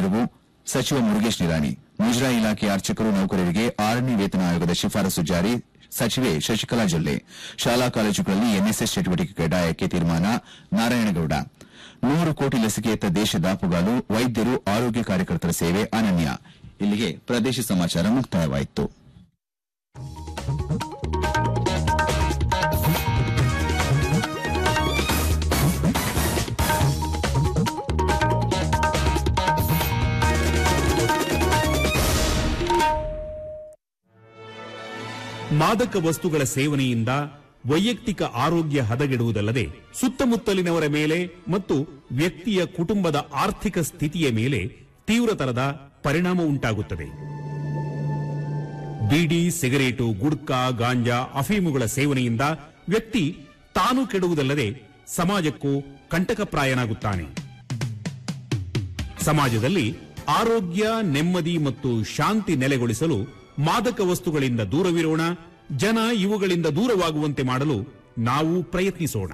ನೆರವು ಸಚಿವ ಮುರುಗೇಶ್ ನಿರಾಣಿ ಮುಜರಾಯಿ ಇಲಾಖೆಯ ಅರ್ಚಕರು ನೌಕರರಿಗೆ ಆರನೇ ವೇತನ ಆಯೋಗದ ಶಿಫಾರಸು ಜಾರಿ ಸಚಿವೆ ಶಶಿಕಲಾ ಜೊಲ್ಲೆ ಶಾಲಾ ಕಾಲೇಜುಗಳಲ್ಲಿ ಎನ್ಎಸ್ಎಸ್ ಚಟುವಟಿಕೆ ಕಡ್ಡಾಯಕ್ಕೆ ತೀರ್ಮಾನ ನಾರಾಯಣಗೌಡ ನೂರು ಕೋಟಿ ಲಸಿಕೆಯತ್ತ ದೇಶ ದಾಪುಗಾಲು ವೈದ್ಯರು ಆರೋಗ್ಯ ಕಾರ್ಯಕರ್ತರ ಸೇವೆ ಅನನ್ಯ ಇಲ್ಲಿಗೆ ಪ್ರದೇಶ ಸಮಾಚಾರ ಮುಕ್ತಾಯವಾಯಿತು ಮಾದಕ ವಸ್ತುಗಳ ಸೇವನೆಯಿಂದ ವೈಯಕ್ತಿಕ ಆರೋಗ್ಯ ಹದಗೆಡುವುದಲ್ಲದೆ ಸುತ್ತಮುತ್ತಲಿನವರ ಮೇಲೆ ಮತ್ತು ವ್ಯಕ್ತಿಯ ಕುಟುಂಬದ ಆರ್ಥಿಕ ಸ್ಥಿತಿಯ ಮೇಲೆ ತೀವ್ರತರದ ಪರಿಣಾಮ ಉಂಟಾಗುತ್ತದೆ ಬೀಡಿ ಸಿಗರೇಟು ಗುಡ್ಕಾ ಗಾಂಜಾ ಅಫೀಮುಗಳ ಸೇವನೆಯಿಂದ ವ್ಯಕ್ತಿ ತಾನು ಕೆಡುವುದಲ್ಲದೆ ಸಮಾಜಕ್ಕೂ ಕಂಟಕಪ್ರಾಯನಾಗುತ್ತಾನೆ ಸಮಾಜದಲ್ಲಿ ಆರೋಗ್ಯ ನೆಮ್ಮದಿ ಮತ್ತು ಶಾಂತಿ ನೆಲೆಗೊಳಿಸಲು ಮಾದಕ ವಸ್ತುಗಳಿಂದ ದೂರವಿರೋಣ ಜನ ಇವುಗಳಿಂದ ದೂರವಾಗುವಂತೆ ಮಾಡಲು ನಾವು ಪ್ರಯತ್ನಿಸೋಣ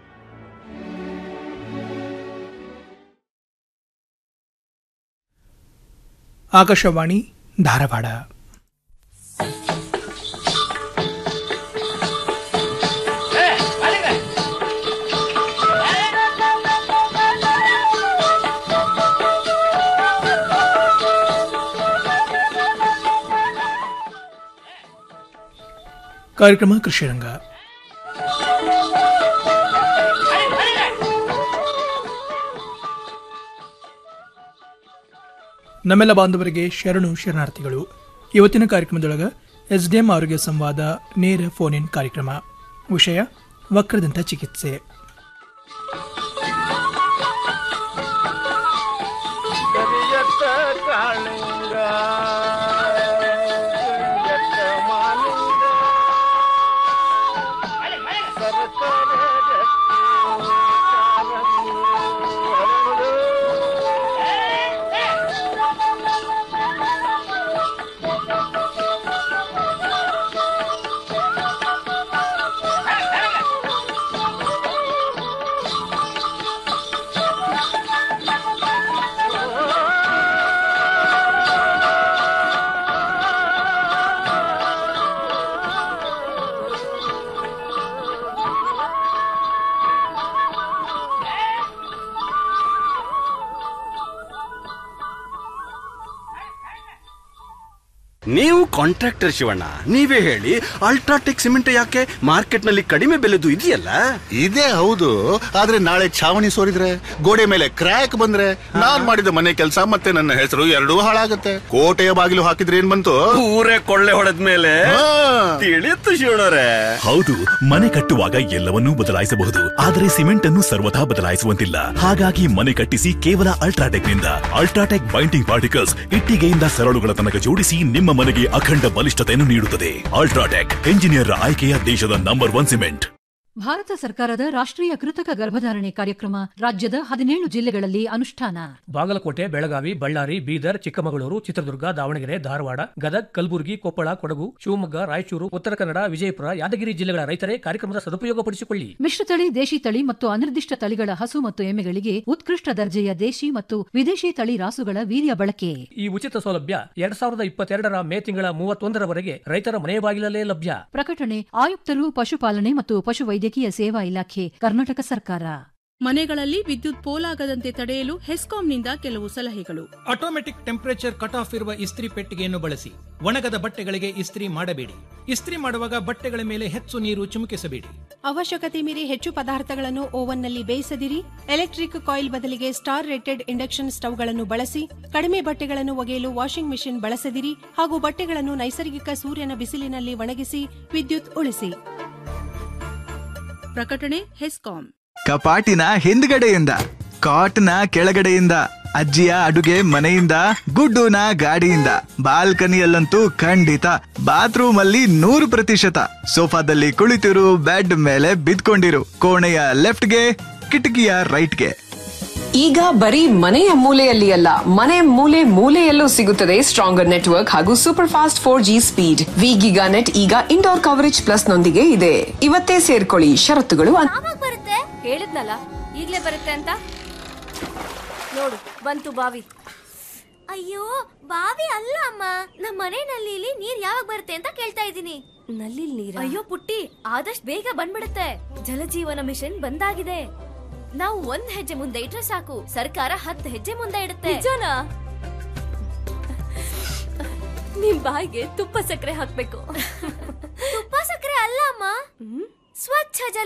ಆಕಾಶವಾಣಿ ಧಾರವಾಡ ಕಾರ್ಯಕ್ರಮ ಕೃಷಿರಂಗ ನಮ್ಮೆಲ್ಲ ಬಾಂಧವರಿಗೆ ಶರಣು ಶರಣಾರ್ಥಿಗಳು ಇವತ್ತಿನ ಕಾರ್ಯಕ್ರಮದೊಳಗ ಎಸ್ಡಿಎಂ ಆರೋಗ್ಯ ಸಂವಾದ ನೇರ ಫೋನ್ ಇನ್ ಕಾರ್ಯಕ್ರಮ ವಿಷಯ ವಕ್ರದಂತ ಚಿಕಿತ್ಸೆ ಕರಿಯತ್ತ ಕಾಳಿಂಗ ಕರಿಯತ್ತ ಮಾಲಿಂಗ ಸರಕಾರ ನೀವು ಕಾಂಟ್ರಾಕ್ಟರ್ ಶಿವಣ್ಣ ನೀವೇ ಹೇಳಿ ಅಲ್ಟ್ರಾಟೆಕ್ ಸಿಮೆಂಟ್ ಯಾಕೆ ಮಾರ್ಕೆಟ್ ನಲ್ಲಿ ಕಡಿಮೆ ಬೆಲೆದು ಇದೆಯಲ್ಲ ಇದೇ ಹೌದು ಆದ್ರೆ ನಾಳೆ ಛಾವಣಿ ಸೋರಿದ್ರೆ ಗೋಡೆ ಮೇಲೆ ಕ್ರ್ಯಾಕ್ ಬಂದ್ರೆ ನಾನ್ ಮಾಡಿದ ಮನೆ ಕೆಲಸ ಮತ್ತೆ ನನ್ನ ಹೆಸರು ಎರಡೂ ಹಾಳಾಗತ್ತೆ ಕೋಟೆಯ ಬಾಗಿಲು ಹಾಕಿದ್ರೆ ಏನ್ ಬಂತು ಊರೇ ಕೊಳ್ಳೆ ಹೊಡೆದ ಮೇಲೆ ಹಾ. ತಿಳಿಯುತ್ತು ಶಿವಣ್ಣರೇ ಹೌದು ಮನೆ ಕಟ್ಟುವಾಗ ಎಲ್ಲವನ್ನೂ ಬದಲಾಯಿಸಬಹುದು ಆದರೆ ಸಿಮೆಂಟ್ ಅನ್ನು ಸರ್ವಥಾ ಬದಲಾಯಿಸುವಂತಿಲ್ಲ ಹಾಗಾಗಿ ಮನೆ ಕಟ್ಟಿಸಿ ಕೇವಲ ಅಲ್ಟ್ರಾಟೆಕ್ ನಿಂದ ಅಲ್ಟ್ರಾಟೆಕ್ ಬೈಂಡಿಂಗ್ ಪಾರ್ಟಿಕಲ್ಸ್ ಇಟ್ಟಿಗೆಯಿಂದ ಸರಳುಗಳ ತನಕ ಜೋಡಿಸಿ ನಿಮ್ಮ ಮನೆಗೆ ಅಖಂಡ ಬಲಿಷ್ಠತೆಯನ್ನು ನೀಡುತ್ತದೆ ಅಲ್ಟ್ರಾಟೆಕ್ ಎಂಜಿನಿಯರ್ ಆಯ್ಕೆಯ ದೇಶದ ನಂಬರ್ ಒನ್ ಸಿಮೆಂಟ್ ಭಾರತ ಸರ್ಕಾರದ ರಾಷ್ಟ್ರೀಯ ಕೃತಕ ಗರ್ಭಧಾರಣೆ ಕಾರ್ಯಕ್ರಮ ರಾಜ್ಯದ ಹದಿನೇಳು ಜಿಲ್ಲೆಗಳಲ್ಲಿ ಅನುಷ್ಠಾನ ಬಾಗಲಕೋಟೆ ಬೆಳಗಾವಿ ಬಳ್ಳಾರಿ ಬೀದರ್ ಚಿಕ್ಕಮಗಳೂರು ಚಿತ್ರದುರ್ಗ ದಾವಣಗೆರೆ ಧಾರವಾಡ ಗದಗ್ ಕಲಬುರಗಿ ಕೊಪ್ಪಳ ಕೊಡಗು ಶಿವಮೊಗ್ಗ ರಾಯಚೂರು ಉತ್ತರ ಕನ್ನಡ ವಿಜಯಪುರ ಯಾದಗಿರಿ ಜಿಲ್ಲೆಗಳ ರೈತರೇ ಕಾರ್ಯಕ್ರಮದ ಸದುಪಯೋಗಪಡಿಸಿಕೊಳ್ಳಿ ಮಿಶ್ರತಳಿ ದೇಶಿ ತಳಿ ಮತ್ತು ಅನಿರ್ದಿಷ್ಟ ತಳಿಗಳ ಹಸು ಮತ್ತು ಎಮ್ಮೆಗಳಿಗೆ ಉತ್ಕೃಷ್ಟ ದರ್ಜೆಯ ದೇಶಿ ಮತ್ತು ವಿದೇಶಿ ತಳಿ ರಾಸುಗಳ ವೀರ್ಯ ಬಳಕೆ ಈ ಉಚಿತ ಸೌಲಭ್ಯ ಎರಡ್ ಸಾವಿರದ ಇಪ್ಪತ್ತೆರಡರ ಮೇ ತಿಂಗಳ ಮೂವತ್ತೊಂದರವರೆಗೆ ರೈತರ ಮನೆ ಬಾಗಿಲಲ್ಲೇ ಲಭ್ಯ ಪ್ರಕಟಣೆ ಆಯುಕ್ತರು ಪಶುಪಾಲನೆ ಮತ್ತು ಪಶುವೈದ್ಯಕೀಯ ಸೇವಾ ಇಲಾಖೆ ಕರ್ನಾಟಕ ಸರ್ಕಾರ ಮನೆಗಳಲ್ಲಿ ವಿದ್ಯುತ್ ಪೋಲಾಗದಂತೆ ತಡೆಯಲು ಹೆಸ್ಕಾಂನಿಂದ ಕೆಲವು ಸಲಹೆಗಳು ಆಟೋಮೆಟಿಕ್ ಟೆಂಪರೇಚರ್ ಕಟ್ ಆಫ್ ಇರುವ ಇಸ್ತ್ರಿ ಪೆಟ್ಟಿಗೆಯನ್ನು ಬಳಸಿ ಒಣಗದ ಬಟ್ಟೆಗಳಿಗೆ ಇಸ್ತ್ರಿ ಮಾಡಬೇಡಿ ಇಸ್ತ್ರಿ ಮಾಡುವಾಗ ಬಟ್ಟೆಗಳ ಮೇಲೆ ಹೆಚ್ಚು ನೀರು ಚಿಮುಕಿಸಬೇಡಿ ಅವಶ್ಯಕತೆ ಮೀರಿ ಹೆಚ್ಚು ಪದಾರ್ಥಗಳನ್ನು ಓವನ್ನಲ್ಲಿ ಬೇಯಿಸದಿರಿ ಎಲೆಕ್ಟ್ರಿಕ್ ಕಾಯಿಲ್ ಬದಲಿಗೆ ಸ್ಟಾರ್ ರೇಟೆಡ್ ಇಂಡಕ್ಷನ್ ಸ್ಟವ್ಗಳನ್ನು ಬಳಸಿ ಕಡಿಮೆ ಬಟ್ಟೆಗಳನ್ನು ಒಗೆಯಲು ವಾಷಿಂಗ್ ಮೆಷಿನ್ ಬಳಸದಿರಿ ಹಾಗೂ ಬಟ್ಟೆಗಳನ್ನು ನೈಸರ್ಗಿಕ ಸೂರ್ಯನ ಬಿಸಿಲಿನಲ್ಲಿ ಒಣಗಿಸಿ ವಿದ್ಯುತ್ ಉಳಿಸಿ ಪ್ರಕಟಣೆ ಹೆಸ್ಕಾಂ ಕಪಾಟಿನ ಹಿಂದ್ಗಡೆಯಿಂದ ಕಾಟ್ನ ಕೆಳಗಡೆಯಿಂದ ಅಜ್ಜಿಯ ಅಡುಗೆ ಮನೆಯಿಂದ ಗುಡ್ಡುನ ಗಾಡಿಯಿಂದ ಬಾಲ್ಕನಿಯಲ್ಲಂತೂ ಖಂಡಿತ ಬಾತ್ರೂಮ್ ಅಲ್ಲಿ ನೂರು ಪ್ರತಿಶತ ಸೋಫಾದಲ್ಲಿ ಕುಳಿತಿರು ಬೆಡ್ ಮೇಲೆ ಬಿದ್ಕೊಂಡಿರು ಕೋಣೆಯ ಲೆಫ್ಟ್ಗೆ ಕಿಟಕಿಯ ರೈಟ್ಗೆ ಈಗ ಬರೀ ಮನೆಯ ಮೂಲೆಯಲ್ಲಿ ಅಲ್ಲ ಮನೆ ಮೂಲೆ ಮೂಲೆಯಲ್ಲೂ ಸಿಗುತ್ತದೆ ಸ್ಟ್ರಾಂಗರ್ ನೆಟ್ವರ್ಕ್ ಹಾಗೂ super fast four G speed Vi giganet ಈಗ ಇಂಡೋರ್ ಕವರೇಜ್ ಪ್ಲಸ್ ನೊಂದಿಗೆ ಇದೆ ಇವತ್ತೇ ಸೇರ್ಕೊಳ್ಳಿ ಷರತ್ತುಗಳು ಅನ್- ಬರುತ್ತೆ ಹೇಳಿದ್ನಲ್ಲ ಈಗ್ಲೇ ಬರುತ್ತೆ ಅಂತ ನೋಡು ಬಂತು ಬಾವಿ ಅಯ್ಯೋ ಬಾವಿ ಅಲ್ಲ ಅಮ್ಮ ನಮ್ಮ ಮನೆ ನಲ್ಲಿಲಿ ನೀರ್ ಯಾವಾಗ ಬರುತ್ತೆ ಅಂತ ಕೇಳ್ತಾ ಇದ್ದೀನಿ ನಲ್ಲಿ ನೀರ ಅಯ್ಯೋ ಪುಟ್ಟಿ ಆದಷ್ಟು ಬೇಗ ಬಂದ್ಬಿಡುತ್ತೆ ಜಲಜೀವನ ಮಿಷನ್ ಬಂದಾಗಿದೆ ನಾವು ಒಂದ್ ಹೆಜ್ಜೆ ಮುಂದೆ ಇಟ್ರೆ ಸಾಕು ಸರ್ಕಾರ ಹತ್ತು ಹೆಜ್ಜೆ ಮುಂದೆ ಇಡುತ್ತೆ ನಿಜನಾ ನಿಮ್ ಬಾಯಿಗೆ ತುಪ್ಪ ಸಕ್ಕರೆ ಹಾಕ್ಬೇಕು ತುಪ್ಪ ಸಕ್ಕರೆ ಅಲ್ಲ ಅಮ್ಮ ಸ್ವಚ್ಛ ಜಲ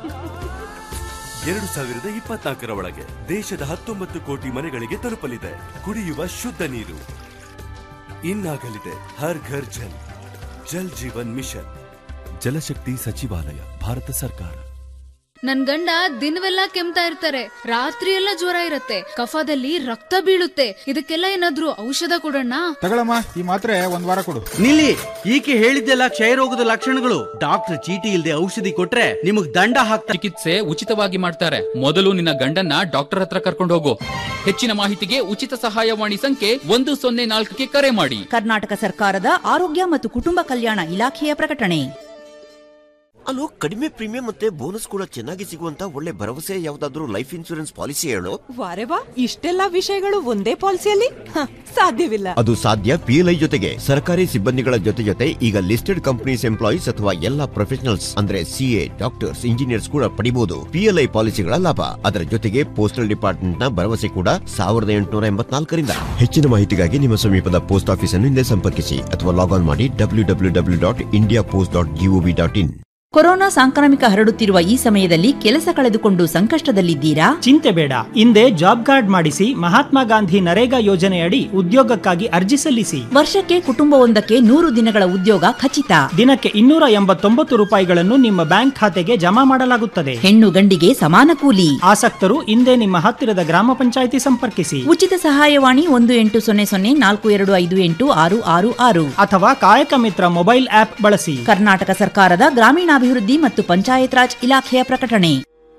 ಎರಡು ಸಾವಿರದ ಇಪ್ಪತ್ನಾಲ್ಕರ ಒಳಗೆ ದೇಶದ ಹತ್ತೊಂಬತ್ತು ಕೋಟಿ ಮನೆಗಳಿಗೆ ತಲುಪಲಿದೆ ಕುಡಿಯುವ ಶುದ್ಧ ನೀರು ಇನ್ನಾಗಲಿದೆ ಹರ್ ಘರ್ ಜಲ್ ಜಲ್ ಜೀವನ್ ಮಿಷನ್ ಜಲಶಕ್ತಿ ಸಚಿವಾಲಯ ಭಾರತ ಸರ್ಕಾರ ನನ್ ಗಂಡ ದಿನವೆಲ್ಲ ಕೆಮ್ತಾ ಇರ್ತಾರೆ ರಾತ್ರಿ ಎಲ್ಲ ಜ್ವರ ಇರತ್ತೆ ಕಫದಲ್ಲಿ ರಕ್ತ ಬೀಳುತ್ತೆ ಇದಕ್ಕೆಲ್ಲ ಏನಾದ್ರೂ ಔಷಧ ಕೊಡೋಣ ತಗೊಳಮ್ಮ ಈ ಮಾತ್ರೆ ಒಂದ್ ವಾರ ಕೊಡು ನಿಲ್ಲಿ ಈಕೆ ಹೇಳಿದ್ದೆಲ್ಲ ಕ್ಷಯರೋಗದ ಲಕ್ಷಣಗಳು ಡಾಕ್ಟರ್ ಚೀಟಿ ಇಲ್ಲದೆ ಔಷಧಿ ಕೊಟ್ರೆ ನಿಮಗ್ ದಂಡ ಹಾಕ್ತಾರೆ ಚಿಕಿತ್ಸೆ ಉಚಿತವಾಗಿ ಮಾಡ್ತಾರೆ ಮೊದಲು ನಿನ್ನ ಗಂಡನ್ನ ಡಾಕ್ಟರ್ ಹತ್ರ ಕರ್ಕೊಂಡು ಹೋಗು ಹೆಚ್ಚಿನ ಮಾಹಿತಿಗೆ ಉಚಿತ ಸಹಾಯವಾಣಿ ಸಂಖ್ಯೆ ಒಂದು ಸೊನ್ನೆ ನಾಲ್ಕಕ್ಕೆ ಕರೆ ಮಾಡಿ ಕರ್ನಾಟಕ ಸರ್ಕಾರದ ಆರೋಗ್ಯ ಮತ್ತು ಕುಟುಂಬ ಕಲ್ಯಾಣ ಇಲಾಖೆಯ ಪ್ರಕಟಣೆ ಅಲ್ಲೋ ಕಡಿಮೆ ಪ್ರೀಮಿಯಂ ಮತ್ತೆ ಬೋನಸ್ ಕೂಡ ಚೆನ್ನಾಗಿ ಸಿಗುವಂತ ಒಳ್ಳೆ ಭರವಸೆ ಯಾವ್ದಾದ್ರು ಲೈಫ್ ಇನ್ಶೂರೆನ್ಸ್ ಪಾಲಿಸಿ ಹೇಳು ವಾರೆ ವಾ ಇಷ್ಟೆಲ್ಲ ವಿಷಯಗಳು ಒಂದೇ ಪಾಲಿಸಿಯಲ್ಲಿ ಹ, ಸಾಧ್ಯವಿಲ್ಲ ಅದು ಸಾಧ್ಯ ಪಿಎಲ್ಐ ಜೊತೆಗೆ ಸರ್ಕಾರಿ ಸಿಬ್ಬಂದಿಗಳ ಜೊತೆ ಜೊತೆ ಈಗ ಲಿಸ್ಟೆಡ್ ಕಂಪನೀಸ್ ಎಂಪ್ಲಾಯೀಸ್ ಅಥವಾ ಎಲ್ಲಾ ಪ್ರೊಫೆಷನಲ್ಸ್ ಅಂದ್ರೆ ಸಿಎ ಡಾಕ್ಟರ್ಸ್ ಇಂಜಿನಿಯರ್ಸ್ ಕೂಡ ಪಡಿಬಹುದು ಪಿಎಲ್ಐ ಪಾಲಿಸಿಗಳ ಲಾಭ ಅದರ ಜೊತೆಗೆ ಪೋಸ್ಟಲ್ ಡಿಪಾರ್ಟ್ಮೆಂಟ್ ನ ಭರವಸೆ ಕೂಡ ಸಾವಿರದ ಎಂಟುನೂರ ಎಂಬತ್ನಾಲ್ಕರಿಂದ ಹೆಚ್ಚಿನ ಮಾಹಿತಿಗಾಗಿ ನಿಮ್ಮ ಸಮೀಪದ ಪೋಸ್ಟ್ ಆಫೀಸ್ ಅನ್ನು ಹಿಂದೆ ಸಂಪರ್ಕಿಸಿ ಅಥವಾ ಲಾಗ್ ಆನ್ ಮಾಡಿ W W W dot India post dot G O V dot in corona ಸಾಂಕ್ರಾಮಿಕ ಹರಡುತ್ತಿರುವ ಈ ಸಮಯದಲ್ಲಿ ಕೆಲಸ ಕಳೆದುಕೊಂಡು ಸಂಕಷ್ಟದಲ್ಲಿದ್ದೀರಾ ಚಿಂತೆ ಬೇಡ ಹಿಂದೆ ಜಾಬ್ ಕಾರ್ಡ್ ಮಾಡಿಸಿ ಮಹಾತ್ಮ ಗಾಂಧಿ ನರೇಗಾ ಯೋಜನೆಯಡಿ ಉದ್ಯೋಗಕ್ಕಾಗಿ ಅರ್ಜಿ ಸಲ್ಲಿಸಿ ವರ್ಷಕ್ಕೆ ಕುಟುಂಬವೊಂದಕ್ಕೆ ನೂರು ದಿನಗಳ ಉದ್ಯೋಗ ಖಚಿತ ದಿನಕ್ಕೆ ಇನ್ನೂರ ಎಂಬತ್ತೊಂಬತ್ತು ರೂಪಾಯಿಗಳನ್ನು ನಿಮ್ಮ ಬ್ಯಾಂಕ್ ಖಾತೆಗೆ ಜಮಾ ಮಾಡಲಾಗುತ್ತದೆ ಹೆಣ್ಣು ಗಂಡಿಗೆ ಸಮಾನ ಕೂಲಿ ಆಸಕ್ತರು ಹಿಂದೆ ನಿಮ್ಮ ಹತ್ತಿರದ ಗ್ರಾಮ ಪಂಚಾಯಿತಿ ಸಂಪರ್ಕಿಸಿ ಉಚಿತ ಸಹಾಯವಾಣಿ ಒಂದು ಎಂಟು ಸೊನ್ನೆ ಸೊನ್ನೆ ನಾಲ್ಕು ಎರಡು ಐದು ಎಂಟು ಆರು ಆರು ಆರು ಅಥವಾ ಕಾಯಕ ಮಿತ್ರ ಮೊಬೈಲ್ ಆಪ್ ಬಳಸಿ ಕರ್ನಾಟಕ ಸರ್ಕಾರದ ಗ್ರಾಮೀಣಾಭಿವೃದ್ಧಿ ಮತ್ತು ಪಂಚಾಯತ್ ರಾಜ್ ಇಲಾಖೆಯ ಪ್ರಕಟಣೆ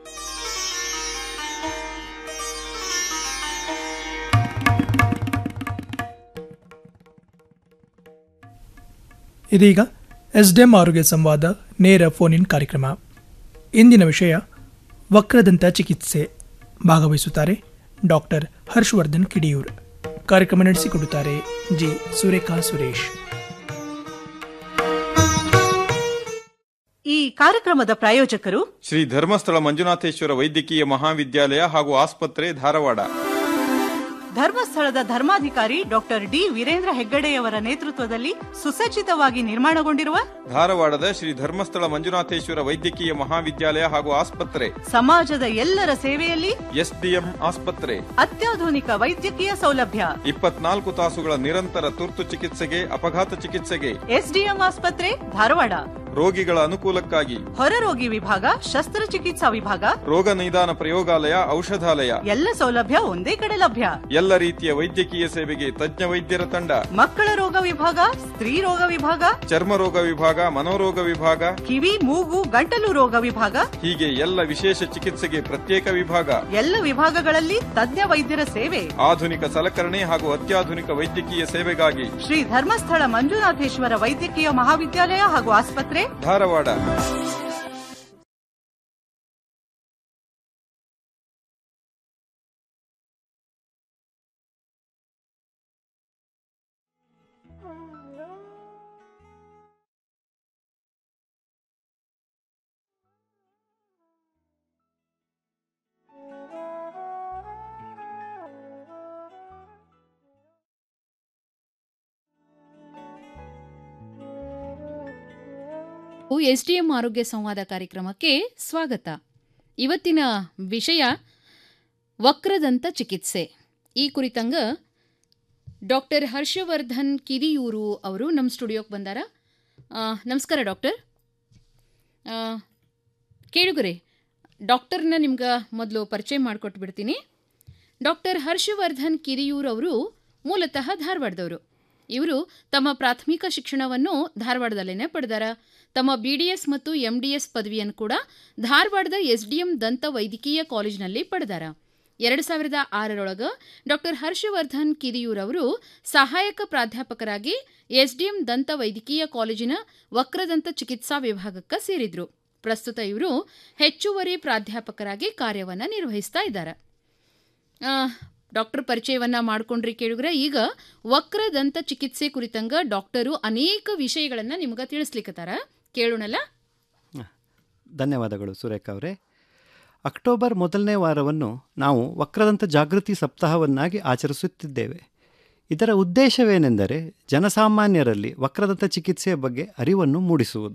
ಇದೀಗ ಎಸ್ಡೆಂ ಆರೋಗ್ಯ ಸಂವಾದ ನೇರ ಫೋನ್ ಇನ್ ಕಾರ್ಯಕ್ರಮ ಇಂದಿನ ವಿಷಯ ವಕ್ರದಂತ ಚಿಕಿತ್ಸೆ ಭಾಗವಹಿಸುತ್ತಾರೆ ಡಾಕ್ಟರ್ ಹರ್ಷವರ್ಧನ್ ಕಿಡಿಯೂರ್ ಕಾರ್ಯಕ್ರಮ ನಡೆಸಿಕೊಡುತ್ತಾರೆ ಜಿ ಸುರೇಖಾ ಸುರೇಶ್ ಈ ಕಾರ್ಯಕ್ರಮದ ಪ್ರಾಯೋಜಕರು ಶ್ರೀ ಧರ್ಮಸ್ಥಳ ಮಂಜುನಾಥೇಶ್ವರ ವೈದ್ಯಕೀಯ ಮಹಾವಿದ್ಯಾಲಯ ಹಾಗೂ ಆಸ್ಪತ್ರೆ ಧಾರವಾಡ ಧರ್ಮಸ್ಥಳದ ಧರ್ಮಾಧಿಕಾರಿ ಡಾಕ್ಟರ್ ಡಿ ವೀರೇಂದ್ರ ಹೆಗ್ಗಡೆಯವರ ನೇತೃತ್ವದಲ್ಲಿ ಸುಸಜ್ಜಿತವಾಗಿ ನಿರ್ಮಾಣಗೊಂಡಿರುವ ಧಾರವಾಡದ ಶ್ರೀ ಧರ್ಮಸ್ಥಳ ಮಂಜುನಾಥೇಶ್ವರ ವೈದ್ಯಕೀಯ ಮಹಾವಿದ್ಯಾಲಯ ಹಾಗೂ ಆಸ್ಪತ್ರೆ ಸಮಾಜದ ಎಲ್ಲರ ಸೇವೆಯಲ್ಲಿ ಎಸ್ಡಿಎಂ ಆಸ್ಪತ್ರೆ ಅತ್ಯಾಧುನಿಕ ವೈದ್ಯಕೀಯ ಸೌಲಭ್ಯ ಇಪ್ಪತ್ನಾಲ್ಕು ತಾಸುಗಳ ನಿರಂತರ ತುರ್ತು ಚಿಕಿತ್ಸೆಗೆ ಅಪಘಾತ ಚಿಕಿತ್ಸೆಗೆ ಎಸ್ಡಿಎಂ ಆಸ್ಪತ್ರೆ ಧಾರವಾಡ ರೋಗಿಗಳ ಅನುಕೂಲಕ್ಕಾಗಿ ಹೊರರೋಗಿ ವಿಭಾಗ ಶಸ್ತ್ರಚಿಕಿತ್ಸಾ ವಿಭಾಗ ರೋಗ ನಿದಾನ ಪ್ರಯೋಗಾಲಯ ಔಷಧಾಲಯ ಎಲ್ಲ ಸೌಲಭ್ಯ ಒಂದೇ ಕಡೆ ಲಭ್ಯ ಎಲ್ಲ ರೀತಿಯ ವೈದ್ಯಕೀಯ ಸೇವೆಗೆ ತಜ್ಞ ವೈದ್ಯರ ತಂಡ ಮಕ್ಕಳ ರೋಗ ವಿಭಾಗ ಸ್ತ್ರೀ ರೋಗ ವಿಭಾಗ ಚರ್ಮ ರೋಗ ವಿಭಾಗ ಮನೋರೋಗ ವಿಭಾಗ ಕಿವಿ ಮೂಗು ಗಂಟಲು ರೋಗ ವಿಭಾಗ ಹೀಗೆ ಎಲ್ಲ ವಿಶೇಷ ಚಿಕಿತ್ಸೆಗೆ ಪ್ರತ್ಯೇಕ ವಿಭಾಗ ಎಲ್ಲ ವಿಭಾಗಗಳಲ್ಲಿ ತಜ್ಞ ವೈದ್ಯರ ಸೇವೆ ಆಧುನಿಕ ಸಲಕರಣೆ ಹಾಗೂ ಅತ್ಯಾಧುನಿಕ ವೈದ್ಯಕೀಯ ಸೇವೆಗಾಗಿ ಶ್ರೀ ಧರ್ಮಸ್ಥಳ ಮಂಜುನಾಥೇಶ್ವರ ವೈದ್ಯಕೀಯ ಮಹಾವಿದ್ಯಾಲಯ ಹಾಗೂ ಆಸ್ಪತ್ರೆ ಧಾರವಾಡ ಎಸ್ಡಿಎಂ ಆರೋಗ್ಯ ಸಂವಾದ ಕಾರ್ಯಕ್ರಮಕ್ಕೆ ಸ್ವಾಗತ ಇವತ್ತಿನ ವಿಷಯ ವಕ್ರದಂತ ಚಿಕಿತ್ಸೆ ಈ ಕುರಿತಂಗ ಡಾಕ್ಟರ್ ಹರ್ಷವರ್ಧನ್ ಕಿರಿಯೂರು ಅವರು ನಮ್ಮ ಸ್ಟುಡಿಯೋಕ್ಕೆ ಬಂದಾರ ಆ, ನಮಸ್ಕಾರ ಡಾಕ್ಟರ್ ಆ, ಕೇಳುಗರೆ ಡಾಕ್ಟರ್ನ ನಿಮ್ಗೆ ಮೊದಲು ಪರಿಚಯ ಮಾಡಿಕೊಟ್ಬಿಡ್ತೀನಿ ಡಾಕ್ಟರ್ ಹರ್ಷವರ್ಧನ್ ಕಿರಿಯೂರ್ ಅವರು ಮೂಲತಃ ಧಾರವಾಡದವರು ಇವರು ತಮ್ಮ ಪ್ರಾಥಮಿಕ ಶಿಕ್ಷಣವನ್ನು ಧಾರವಾಡದಲ್ಲೇ ಪಡೆದಾರ ತಮ್ಮ ಬಿ ಡಿ ಎಸ್ ಮತ್ತು ಎಂ ಡಿ ಎಸ್ ಪದವಿಯನ್ನು ಕೂಡ ಧಾರವಾಡದ ಎಸ್ ಡಿ ಎಂ ದಂತ ವೈದ್ಯಕೀಯ ಕಾಲೇಜಿನಲ್ಲಿ ಪಡೆದಾರ ಎರಡು ಸಾವಿರದ ಆರರೊಳಗೆ ಡಾಕ್ಟರ್ ಹರ್ಷವರ್ಧನ್ ಕಿರಿಯೂರ್ ಅವರು ಸಹಾಯಕ ಪ್ರಾಧ್ಯಾಪಕರಾಗಿ ಎಸ್ಡಿಎಂ ದಂತ ವೈದ್ಯಕೀಯ ಕಾಲೇಜಿನ ವಕ್ರದಂತ ಚಿಕಿತ್ಸಾ ವಿಭಾಗಕ್ಕೆ ಸೇರಿದ್ರು ಪ್ರಸ್ತುತ ಇವರು ಹೆಚ್ಚುವರಿ ಪ್ರಾಧ್ಯಾಪಕರಾಗಿ ಕಾರ್ಯವನ್ನು ನಿರ್ವಹಿಸ್ತಾ ಇದ್ದಾರೆ ಆ, ಡಾಕ್ಟರ್ ಪರಿಚಯವನ್ನ ಮಾಡ್ಕೊಂಡ್ರಿ ಕೇಳಿದ್ರೆ ಈಗ ವಕ್ರದಂತ ಚಿಕಿತ್ಸೆ ಕುರಿತಂಗ ಡಾಕ್ಟರು ಅನೇಕ ವಿಷಯಗಳನ್ನ ನಿಮ್ಗ ತಿಳಿಸ್ಲಿಕ್ಕತ್ತಾರ ಕೇಳೋಣಲ್ಲ ಧನ್ಯವಾದಗಳು ಸುರೇಖ ಅವರೇ ಅಕ್ಟೋಬರ್ ಮೊದಲನೇ ವಾರವನ್ನು ನಾವು ವಕ್ರದಂತ ಜಾಗೃತಿ ಸಪ್ತಾಹವನ್ನಾಗಿ ಆಚರಿಸುತ್ತಿದ್ದೇವೆ ಇದರ ಉದ್ದೇಶವೇನೆಂದರೆ ಜನಸಾಮಾನ್ಯರಲ್ಲಿ ವಕ್ರದಂತ ಚಿಕಿತ್ಸೆಯ ಬಗ್ಗೆ ಅರಿವನ್ನು ಮೂಡಿಸುವುದು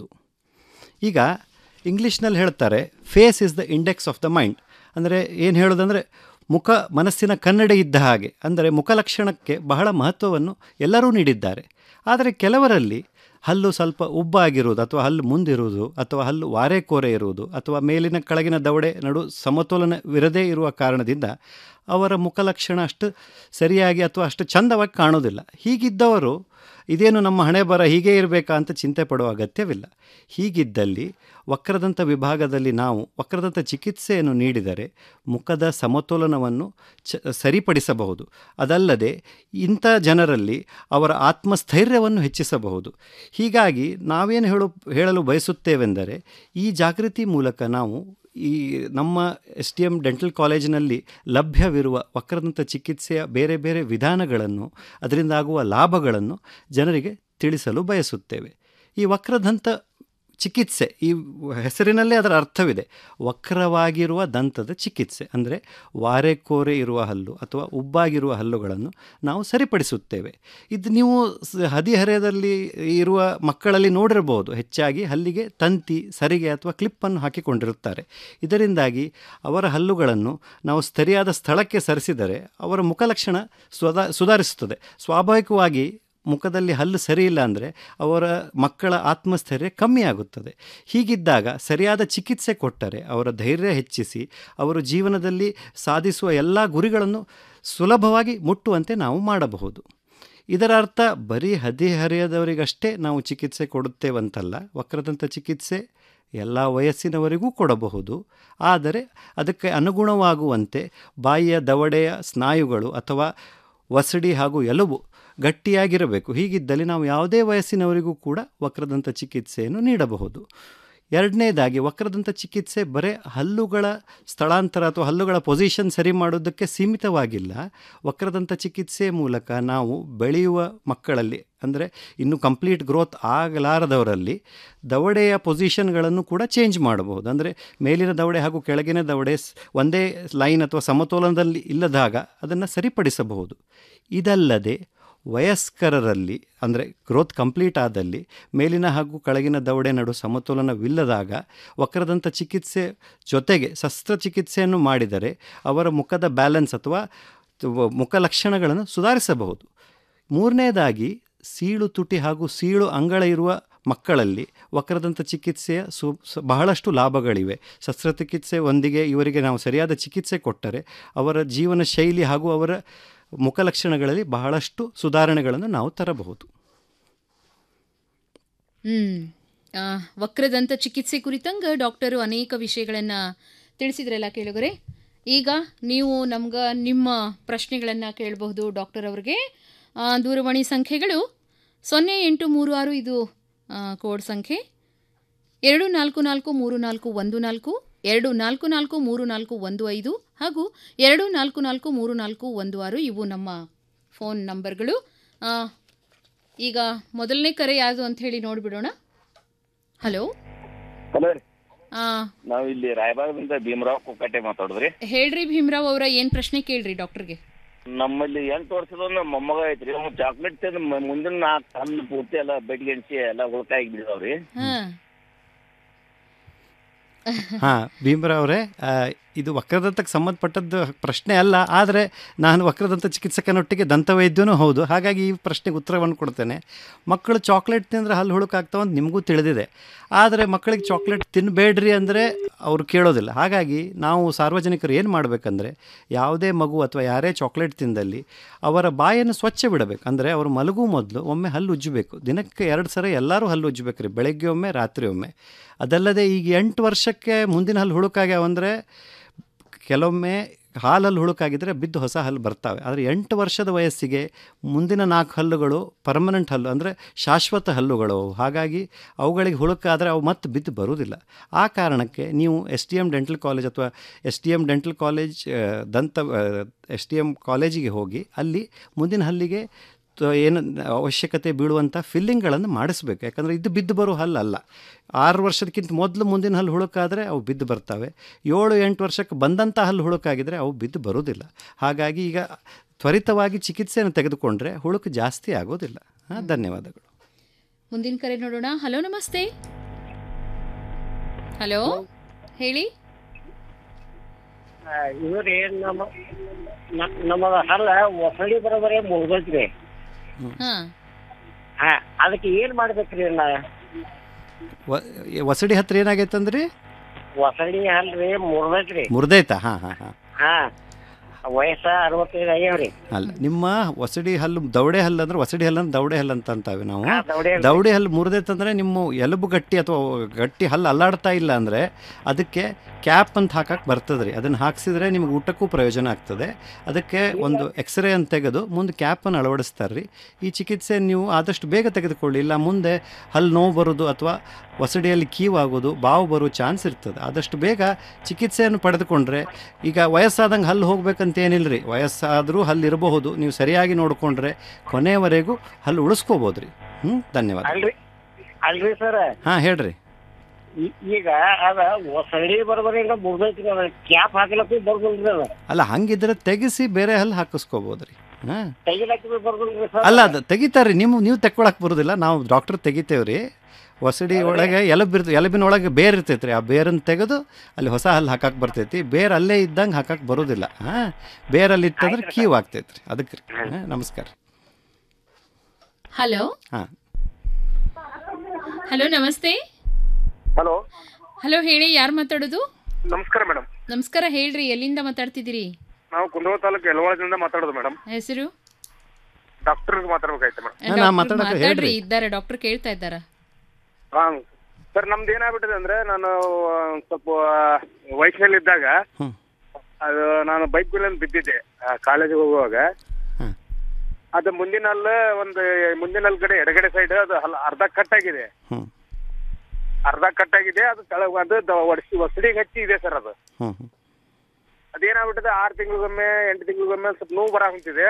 ಈಗ ಇಂಗ್ಲೀಷ್ನಲ್ಲಿ ಹೇಳ್ತಾರೆ face is the index of the mind ಅಂದರೆ ಏನು ಹೇಳೋದಂದರೆ ಮುಖ ಮನಸ್ಸಿನ ಕನ್ನಡಿ ಇದ್ದ ಹಾಗೆ ಅಂದರೆ ಮುಖಲಕ್ಷಣಕ್ಕೆ ಬಹಳ ಮಹತ್ವವನ್ನು ಎಲ್ಲರೂ ನೀಡಿದ್ದಾರೆ ಆದರೆ ಕೆಲವರಲ್ಲಿ ಹಲ್ಲು ಸ್ವಲ್ಪ ಉಬ್ಬಾಗಿರುವುದು ಅಥವಾ ಹಲ್ಲು ಮುಂದಿರುವುದು ಅಥವಾ ಹಲ್ಲು ವಾರೆಕೋರೆ ಇರುವುದು ಅಥವಾ ಮೇಲಿನ ಕೆಳಗಿನ ದವಡೆ ನಡು ಸಮತೋಲನವಿರದೇ ಇರುವ ಕಾರಣದಿಂದ ಅವರ ಮುಖಲಕ್ಷಣ ಅಷ್ಟು ಸರಿಯಾಗಿ ಅಥವಾ ಅಷ್ಟು ಚಂದವಾಗಿ ಕಾಣೋದಿಲ್ಲ ಹೀಗಿದ್ದವರು ಇದೇನು ನಮ್ಮ ಹಣೆ ಬರ ಹೀಗೆ ಇರಬೇಕಾ ಅಂತ ಚಿಂತೆ ಪಡುವ ಅಗತ್ಯವಿಲ್ಲ ಹೀಗಿದ್ದಲ್ಲಿ ವಕ್ರದಂತ ವಿಭಾಗದಲ್ಲಿ ನಾವು ವಕ್ರದಂತ ಚಿಕಿತ್ಸೆಯನ್ನು ನೀಡಿದರೆ ಮುಖದ ಸಮತೋಲನವನ್ನು ಚ ಸರಿಪಡಿಸಬಹುದು ಅದಲ್ಲದೆ ಇಂಥ ಜನರಲ್ಲಿ ಅವರ ಆತ್ಮಸ್ಥೈರ್ಯವನ್ನು ಹೆಚ್ಚಿಸಬಹುದು ಹೀಗಾಗಿ ನಾವೇನು ಹೇಳು ಹೇಳಲು ಬಯಸುತ್ತೇವೆಂದರೆ ಈ ಜಾಗೃತಿ ಮೂಲಕ ನಾವು ಈ ನಮ್ಮ ಎಸ್ ಟಿ ಎಮ್ ಡೆಂಟಲ್ ಕಾಲೇಜಿನಲ್ಲಿ ಲಭ್ಯವಿರುವ ವಕ್ರದಂತ ಚಿಕಿತ್ಸೆಯ ಬೇರೆ ಬೇರೆ ವಿಧಾನಗಳನ್ನು ಅದರಿಂದಾಗುವ ಲಾಭಗಳನ್ನು ಜನರಿಗೆ ತಿಳಿಸಲು ಬಯಸುತ್ತೇವೆ ಈ ವಕ್ರದಂತ ಚಿಕಿತ್ಸೆ ಈ ಹೆಸರಿನಲ್ಲೇ ಅದರ ಅರ್ಥವಿದೆ ವಕ್ರವಾಗಿರುವ ದಂತದ ಚಿಕಿತ್ಸೆ ಅಂದರೆ ವಾರೆಕೋರೆ ಇರುವ ಹಲ್ಲು ಅಥವಾ ಉಬ್ಬಾಗಿರುವ ಹಲ್ಲುಗಳನ್ನು ನಾವು ಸರಿಪಡಿಸುತ್ತೇವೆ ಇದು ನೀವು ಸ- ಹದಿಹರೆಯದಲ್ಲಿ ಇರುವ ಮಕ್ಕಳಲ್ಲಿ ನೋಡಿರಬಹುದು ಹೆಚ್ಚಾಗಿ ಹಲ್ಲಿಗೆ ತಂತಿ ಸರಿಗೆ ಅಥವಾ ಕ್ಲಿಪ್ಪನ್ನು ಹಾಕಿಕೊಂಡಿರುತ್ತಾರೆ ಇದರಿಂದಾಗಿ ಅವರ ಹಲ್ಲುಗಳನ್ನು ನಾವು ಸರಿಯಾದ ಸ್ಥಳಕ್ಕೆ ಸರಿಸಿದರೆ ಅವರ ಮುಖಲಕ್ಷಣ ಸ್ವದಾ ಸುಧಾರಿಸುತ್ತದೆ ಸ್ವಾಭಾವಿಕವಾಗಿ ಮುಖದಲ್ಲಿ ಹಲ್ಲು ಸರಿಯಿಲ್ಲ ಅಂದರೆ ಅವರ ಮಕ್ಕಳ ಆತ್ಮಸ್ಥೈರ್ಯ ಕಮ್ಮಿ ಆಗುತ್ತದೆ ಹೀಗಿದ್ದಾಗ ಸರಿಯಾದ ಚಿಕಿತ್ಸೆ ಕೊಟ್ಟರೆ ಅವರ ಧೈರ್ಯ ಹೆಚ್ಚಿಸಿ ಅವರು ಜೀವನದಲ್ಲಿ ಸಾಧಿಸುವ ಎಲ್ಲ ಗುರಿಗಳನ್ನು ಸುಲಭವಾಗಿ ಮುಟ್ಟುವಂತೆ ನಾವು ಮಾಡಬಹುದು ಇದರ ಅರ್ಥ ಬರೀ ಹದಿಹರೆಯದವರಿಗಷ್ಟೇ ನಾವು ಚಿಕಿತ್ಸೆ ಕೊಡುತ್ತೇವಂತಲ್ಲ ವಕ್ರದಂತ ಚಿಕಿತ್ಸೆ ಎಲ್ಲ ವಯಸ್ಸಿನವರಿಗೂ ಕೊಡಬಹುದು ಆದರೆ ಅದಕ್ಕೆ ಅನುಗುಣವಾಗುವಂತೆ ಬಾಯಿಯ ದವಡೆಯ ಸ್ನಾಯುಗಳು ಅಥವಾ ವಸಡಿ ಹಾಗೂ ಎಲುಬು ಗಟ್ಟಿಯಾಗಿರಬೇಕು ಹೀಗಿದ್ದಲ್ಲಿ ನಾವು ಯಾವುದೇ ವಯಸ್ಸಿನವರಿಗೂ ಕೂಡ ವಕ್ರದಂತ ಚಿಕಿತ್ಸೆಯನ್ನು ನೀಡಬಹುದು ಎರಡನೇದಾಗಿ ವಕ್ರದಂತ ಚಿಕಿತ್ಸೆ ಬರೇ ಹಲ್ಲುಗಳ ಸ್ಥಳಾಂತರ ಅಥವಾ ಹಲ್ಲುಗಳ ಪೊಸಿಷನ್ ಸರಿ ಮಾಡೋದಕ್ಕೆ ಸೀಮಿತವಾಗಿಲ್ಲ ವಕ್ರದಂತ ಚಿಕಿತ್ಸೆ ಮೂಲಕ ನಾವು ಬೆಳೆಯುವ ಮಕ್ಕಳಲ್ಲಿ ಅಂದರೆ ಇನ್ನು ಕಂಪ್ಲೀಟ್ ಗ್ರೋತ್ ಆಗಲಾರದವರಲ್ಲಿ ದವಡೆಯ ಪೊಸಿಷನ್ಗಳನ್ನು ಕೂಡ ಚೇಂಜ್ ಮಾಡಬಹುದು ಅಂದರೆ ಮೇಲಿನ ದವಡೆ ಹಾಗೂ ಕೆಳಗಿನ ದವಡೆ ಸ್- ಒಂದೇ ಲೈನ್ ಅಥವಾ ಸಮತೋಲನದಲ್ಲಿ ಇಲ್ಲದಾಗ ಅದನ್ನು ಸರಿಪಡಿಸಬಹುದು ಇದಲ್ಲದೆ ವಯಸ್ಕರರಲ್ಲಿ ಅಂದರೆ ಗ್ರೋತ್ ಕಂಪ್ಲೀಟ್ ಆದಲ್ಲಿ ಮೇಲಿನ ಹಾಗೂ ಕೆಳಗಿನ ದವಡೆ ನಡು ಸಮತೋಲನವಿಲ್ಲದಾಗ ವಕ್ರದಂತ ಚಿಕಿತ್ಸೆ ಜೊತೆಗೆ ಶಸ್ತ್ರಚಿಕಿತ್ಸೆಯನ್ನು ಮಾಡಿದರೆ ಅವರ ಮುಖದ ಬ್ಯಾಲೆನ್ಸ್ ಅಥವಾ ತು- ಮುಖ ಲಕ್ಷಣಗಳನ್ನು ಸುಧಾರಿಸಬಹುದು ಮೂರನೇದಾಗಿ ಸೀಳು ತುಟಿ ಹಾಗೂ ಸೀಳು ಅಂಗಳ ಇರುವ ಮಕ್ಕಳಲ್ಲಿ ವಕ್ರದಂತ ಚಿಕಿತ್ಸೆಯ ಸು ಸ- ಬಹಳಷ್ಟು ಲಾಭಗಳಿವೆ ಶಸ್ತ್ರಚಿಕಿತ್ಸೆ ಒಂದಿಗೆ ಇವರಿಗೆ ನಾವು ಸರಿಯಾದ ಚಿಕಿತ್ಸೆ ಕೊಟ್ಟರೆ ಅವರ ಜೀವನ ಶೈಲಿ ಹಾಗೂ ಅವರ ಮುಖಲಕ್ಷಣಗಳಲ್ಲಿ ಬಹಳಷ್ಟು ಸುಧಾರಣೆಗಳನ್ನು ನಾವು ತರಬಹುದು ಹ್ಮ್ ಆ, ವಕ್ರದಂತ ಚಿಕಿತ್ಸೆ ಕುರಿತಂಗ ಡಾಕ್ಟರು ಅನೇಕ ವಿಷಯಗಳನ್ನ ತಿಳಿಸಿದ್ರಲ್ಲ ಕೇಳುಗರೆ ಈಗ ನೀವು ನಮ್ಗ ನಿಮ್ಮ ಪ್ರಶ್ನೆಗಳನ್ನ ಕೇಳಬಹುದು ಡಾಕ್ಟರ್ ಅವ್ರಿಗೆ ಆ, ದೂರವಾಣಿ ಸಂಖ್ಯೆಗಳು ಸೊನ್ನೆ ಎಂಟು ಮೂರು ಆರು ಇದು ಆ, ಕೋಡ್ ಸಂಖ್ಯೆ ಎರಡು ನಾಲ್ಕು ನಾಲ್ಕು ಮೂರು ನಾಲ್ಕು ಒಂದು ನಾಲ್ಕು ಎರಡು ನಾಲ್ಕು ನಾಲ್ಕು ಮೂರು ನಾಲ್ಕು ಒಂದು ಐದು ಹಾಗೂ ಎರಡು ನಾಲ್ಕು ನಾಲ್ಕು ಮೂರು ನಾಲ್ಕು ಒಂದು ಆರು ಇವು ನಮ್ಮ ಫೋನ್ ನಂಬರ್ಗಳು ಆ, ಈಗ ಮೊದಲನೇ ಕರೆ ಯಾವುದು ಅಂತ ಹೇಳಿ ನೋಡ್ಬಿಡೋಣ ಹಲೋ ಹಲೋ ಆ, ನಾವು ಇಲ್ಲಿ ರಾಯಬಾಗದಿಂದ ಭೀಮರಾವ್ ಕುಕ್ಕಟ್ಟೆ ಮಾತಾಡುದ್ರಿ ಹೇಳ್ರಿ ಭೀಮರಾವ್ ಅವರ ಏನ್ ಪ್ರಶ್ನೆ ಕೇಳ್ರಿ ಡಾಕ್ಟರ್ಗೆ ನಮ್ಮಲ್ಲಿ ಎಂಟು ವರ್ಷದ ಒಂದು ಮೊಮ್ಮಗ ಐತ್ರಿ ಅವ್ನು ಚಾಕ್ಲೇಟ್ ತಿಂದು ಮ- ಮುಂದಿನ ನಾಲ್ಕು ಹಣ್ಣು ಪೂರ್ತಿ ಎಲ್ಲ ಬೆಡ್ಗೆ ಎಣಿಸಿ ಎಲ್ಲ ಉಳ್ಕಾಯಿ ಬಿಡಿದವ್ರಿ ಹಾ ಹಾಂ ಭೀಮರಾವ್ ಅವರೇ ಆ, ಇದು ವಕ್ರದಂತಕ್ಕೆ ಸಂಬಂಧಪಟ್ಟದ್ದು ಪ್ರಶ್ನೆ ಅಲ್ಲ ಆದರೆ ನಾನು ವಕ್ರದಂತ ಚಿಕಿತ್ಸಕನೊಟ್ಟಿಗೆ ದಂತವೈದ್ಯನೂ ಹೌದು ಹಾಗಾಗಿ ಈ ಪ್ರಶ್ನೆಗೆ ಉತ್ತರವನ್ನು ಕೊಡ್ತೇನೆ ಮಕ್ಕಳು ಚಾಕ್ಲೇಟ್ ತಿಂದರೆ ಹಲ್ಲು ಹುಳುಕಾಗ್ತಾವ ಅಂತ ನಿಮಗೂ ತಿಳಿದಿದೆ ಆದರೆ ಮಕ್ಕಳಿಗೆ ಚಾಕ್ಲೇಟ್ ತಿನ್ನಬೇಡ್ರಿ ಅಂದರೆ ಅವರು ಕೇಳೋದಿಲ್ಲ ಹಾಗಾಗಿ ನಾವು ಸಾರ್ವಜನಿಕರು ಏನು ಮಾಡಬೇಕಂದ್ರೆ ಯಾವುದೇ ಮಗು ಅಥವಾ ಯಾರೇ ಚಾಕ್ಲೇಟ್ ತಿಂದಲ್ಲಿ ಅವರ ಬಾಯನ್ನು ಸ್ವಚ್ಛ ಬಿಡಬೇಕು ಅಂದರೆ ಅವರು ಮಲಗು ಮೊದಲು ಒಮ್ಮೆ ಹಲ್ಲು ಉಜ್ಜಬೇಕು ದಿನಕ್ಕೆ ಎರಡು ಸಲ ಎಲ್ಲರೂ ಹಲ್ಲು ಉಜ್ಜಬೇಕು ರೀ ಬೆಳಗ್ಗೆ ಒಮ್ಮೆ ರಾತ್ರಿ ಒಮ್ಮೆ ಅದಲ್ಲದೆ ಈಗ ಎಂಟು ವರ್ಷಕ್ಕೆ ಮುಂದಿನ ಹಲ್ಲು ಹುಳುಕಾಗ್ಯಾವಂದರೆ ಕೆಲವೊಮ್ಮೆ ಹಾಲಲ್ಲಿ ಹುಳುಕಾಗಿದ್ದರೆ ಬಿದ್ದು ಹೊಸ ಹಲ್ಲು ಬರ್ತವೆ ಆದರೆ ಎಂಟು ವರ್ಷದ ವಯಸ್ಸಿಗೆ ಮುಂದಿನ ನಾಲ್ಕು ಹಲ್ಲುಗಳು ಪರ್ಮನೆಂಟ್ ಹಲ್ಲು ಅಂದರೆ ಶಾಶ್ವತ ಹಲ್ಲುಗಳು ಅವು. ಹಾಗಾಗಿ ಅವುಗಳಿಗೆ ಹುಳುಕಾದರೆ ಅವು ಮತ್ತೆ ಬಿದ್ದು ಬರುವುದಿಲ್ಲ ಆ ಕಾರಣಕ್ಕೆ ನೀವು S T M dental college ಅಥವಾ S T M dental college ಆ, ದಂತ ಎಸ್ ಟಿ ಎಮ್ ಕಾಲೇಜಿಗೆ ಹೋಗಿ ಅಲ್ಲಿ ಮುಂದಿನ ಹಲ್ಲಿಗೆ ತ- ಏನು ಅವಶ್ಯಕತೆ ಬೀಳುವಂಥ ಫಿಲ್ಲಿಂಗ್ಗಳನ್ನು ಮಾಡಿಸ್ಬೇಕು ಯಾಕಂದರೆ ಇದು ಬಿದ್ದು ಬರೋ ಹಲ್ಲು ಅಲ್ಲ ಆರು ವರ್ಷದಕ್ಕಿಂತ ಮೊದಲು ಮುಂದಿನ ಹಲ್ಲು ಹುಳುಕಾದರೆ ಅವು ಬಿದ್ದು ಬರ್ತವೆ ಏಳು ಎಂಟು ವರ್ಷಕ್ಕೆ ಬಂದಂಥ ಹಲ್ಲು ಹುಳುಕಾಗಿದ್ದರೆ ಅವು ಬಿದ್ದು ಬರೋದಿಲ್ಲ ಹಾಗಾಗಿ ಈಗ ತ್ವರಿತವಾಗಿ ಚಿಕಿತ್ಸೆಯನ್ನು ತೆಗೆದುಕೊಂಡ್ರೆ ಹುಳುಕು ಜಾಸ್ತಿ ಆಗೋದಿಲ್ಲ ಹಾಂ ಧನ್ಯವಾದಗಳು ಮುಂದಿನ ಕರೆ ನೋಡೋಣ ಹಲೋ ನಮಸ್ತೆ ಹಲೋ ಹೇಳಿ ಇವ್ರಿ ನಮ್ಮ ನ- ನಮಗ ಹಲ್ಲ ಒಸಡಿ ಬರೋಬರೇ ಮುಗ್ದೈತ್ರಿ ಹಾ ಹಾ ಅದಕ್ಕೆ ಏನ್ ಮಾಡ್ಬೇಕ್ರಿ ನಾ ವ ವಸಡಿ ಹತ್ರ ಏನಾಗೈತಂದ್ರಿ ಒಸಡಿ ಹಲ್ರಿ ಮುರ್ದೈತ್ರಿ ಮುರಿದೈತಾ ಹಾಂ ಹಾಂ ಹಾಂ ಹಾ ವಯಸ್ಸ ಅರವತ್ತೈದು ಆಗ್ಯಾವ್ರಿ ಅಲ್ಲ ನಿಮ್ಮ ವಸಡಿ ಹಲ್ಲು ದವಡೆ ಹಲ್ಲು ಅಂದ್ರೆ ವಸಡಿ ಹಲ್ಲು ಅಂದ್ರೆ ದವಡೆ ಹಲ್ಲು ಅಂತ ಅಂತಾವೆ ನಾವು ಹಾ, ದವಡೆ ಹಲ್ಲು. ದವಡೆ ಹಲ್ಲು ಮುರಿದೈತಂದ್ರೆ ನಿಮ್ಮ ಎಲುಬು ಗಟ್ಟಿ ಅಥವಾ ಗಟ್ಟಿ ಹಲ್ಲು ಅಲ್ಲಾಡ್ತಾ ಇಲ್ಲ ಅಂದರೆ ಅದಕ್ಕೆ ಕ್ಯಾಪ್ ಅಂತ ಹಾಕಕ್ಕೆ ಬರ್ತದೆ ರೀ ಅದನ್ನು ಹಾಕ್ಸಿದ್ರೆ ನಿಮ್ಗೆ ಊಟಕ್ಕೂ ಪ್ರಯೋಜನ ಆಗ್ತದೆ ಅದಕ್ಕೆ ಒಂದು ಎಕ್ಸ್ರೇ ಅಂತ ತೆಗೆದು ಮುಂದೆ ಕ್ಯಾಪನ್ನು ಅಳವಡಿಸ್ತಾರೆ ರೀ ಈ ಚಿಕಿತ್ಸೆ ನೀವು ಆದಷ್ಟು ಬೇಗ ತೆಗೆದುಕೊಳ್ಳಿ ಇಲ್ಲ ಮುಂದೆ ಹಲ್ಲು ನೋವು ಬರೋದು ಅಥವಾ ವಸಡಿಯಲ್ಲಿ ಕೀವಾಗೋದು ಬಾವು ಬರೋ ಚಾನ್ಸ್ ಇರ್ತದೆ ಆದಷ್ಟು ಬೇಗ ಚಿಕಿತ್ಸೆಯನ್ನು ಪಡೆದುಕೊಂಡ್ರೆ ಈಗ ವಯಸ್ಸಾದಂಗೆ ಹಲ್ಲು ಹೋಗ್ಬೇಕಂತ ಏನಿಲ್ಲ ರೀ ವಯಸ್ಸಾದರೂ ಹಲ್ಲು ಇರಬಹುದು ನೀವು ಸರಿಯಾಗಿ ನೋಡಿಕೊಂಡ್ರೆ ಕೊನೆಯವರೆಗೂ ಹಲ್ಲು ಉಳಿಸ್ಕೋಬೋದು ರೀ ಹ್ಞೂ ಧನ್ಯವಾದ ಅಲ್ರಿ ಅಲ್ರಿ ಸರ್ ಹಾಂ ಹೇಳ್ರಿ ಈಗ ಅದ ಒಸಡಿ ಬರೋಬರಿಂದ ಮುಗ್ದೈತ್ರಿ ಅದ ಕ್ಯಾಪ್ ಹಾಕ್ಲಕ್ಕೂ ಬರ್ದಿಲ್ರಿ ಅದ ಅಲ್ಲ ಹಂಗಿದ್ರೆ ತೆಗಿಸಿ ಬೇರೆ ಹಲ್ಲು ಹಾಕಿಸ್ಕೋಬೋದು ರೀ ಹಾಂ ತೆಗಿಲಕ್ಕೂ ಬರ್ದಿಲ್ರಿ ಸರ್ ಅಲ್ಲ ಅದು ತೆಗಿತಾರೆ ನೀವು ನೀವು ತೆಕ್ಕೊಳಕ್ಕೆ ಬರೋದಿಲ್ಲ ನಾವು ಡಾಕ್ಟ್ರ್ ತೆಗಿತೇವೆ ರೀ ಒಸಡಿ ಒಳಗೆ ಎಲಬಿರ್ತ ಎಲಬಿನ ಒಳಗೆ ಬೇರ್ ಇರ್ತೈತೆ ರೀ ಆ ಬೇರನ್ನು ತೆಗೆದು ಅಲ್ಲಿ ಹೊಸ ಹಲ್ಲು ಹಾಕಕ್ಕೆ ಬರ್ತೈತಿ ಬೇರ್ ಅಲ್ಲೇ ಇದ್ದಂಗೆ ಹಾಕಕ್ಕೆ ಬರೋದಿಲ್ಲ ಹಾಂ ಬೇರಲ್ಲಿ ಇತ್ತಂದ್ರೆ ಕೀವು ಆಗ್ತೈತೆ ರೀ ಅದಕ್ಕೆ ರೀ ಹಾಂ ನಮಸ್ಕಾರ ಹಲೋ ಹಾಂ ಹಲೋ ನಮಸ್ತೆ ಹಲೋ ಹಲೋ ಹೇಳಿ ಯಾರು ಮಾತಾಡೋದು ನಮಸ್ಕಾರ ಮೇಡಮ್ ನಮಸ್ಕಾರ ಹೇಳ್ರಿ ಎಲ್ಲಿಂದ ಮಾತಾಡ್ತಿದ್ದೀರಿ ನಾವು ಕುಂದಗೋಳ ತಾಲೂಕು ಯಲವಾಳದಿಂದ ಮಾತಾಡೋದು ಮೇಡಮ್ ಹೆಸರು ಡಾಕ್ಟರ್ ಮಾತಾಡ್ಬೇಕಾಯ್ತು ಮೇಡಮ್ ಡಾಕ್ಟ್ರ್ ಮಾತಾಡಕ್ಕೆ ಮಾತಾಡ್ರಿ ಹೇಳ್ರಿ. ಇದ್ದಾರೆ ಡಾಕ್ಟರ್ ಕೇಳ್ತಾ ಇದ್ದಾರ ಹಾ ಸರ್ ನಮ್ದು ಏನಾಗ್ಬಿಟ್ಟಿದೆ ಅಂದ್ರೆ ನಾನು ಒಂದ್ ಸ್ವಲ್ಪ ವಯಸ್ಸಿನಲ್ಲಿದ್ದಾಗ ಹ್ಮ್. ಅದು ನಾನು ಬೈಕ್ ಬಿಲ್ಲಲ್ಲಿ ಬಿದ್ದಿದ್ದೆ ಕಾಲೇಜಿಗೆ ಹೋಗುವಾಗ ಹ್ಮ್. ಅದು ಮುಂದಿನ ಹಲ್ಲು ಒಂದು ಮುಂದಿನ ಹಲ್ಲು ಕಡೆ ಎಡಗಡೆ ಸೈಡ್ ಅದು ಹಲ್ಲು ಅರ್ಧ ಕಟ್ ಆಗಿದೆ ಹ್ಮ್. ಅರ್ಧ ಕಟ್ ಆಗಿದೆ ಅದು ಕೆಳಗೆ ಅದು ದ- ಒಡ್ಸಿ ಒಸಡಿಗೆ ಹಚ್ಚಿ ಇದೆ ಸರ್ ಅದು ಹ್ಞೂ ಹ್ಞೂ ಅದೇನಾಗ್ಬಿಟ್ಟಿದೆ ಆರು ತಿಂಗಳಿಗೊಮ್ಮೆ ಎಂಟು ತಿಂಗಳಿಗೊಮ್ಮೆ ಸ್ವಲ್ಪ ನೋವು ಬರ ಹೊಂಟಿದೆ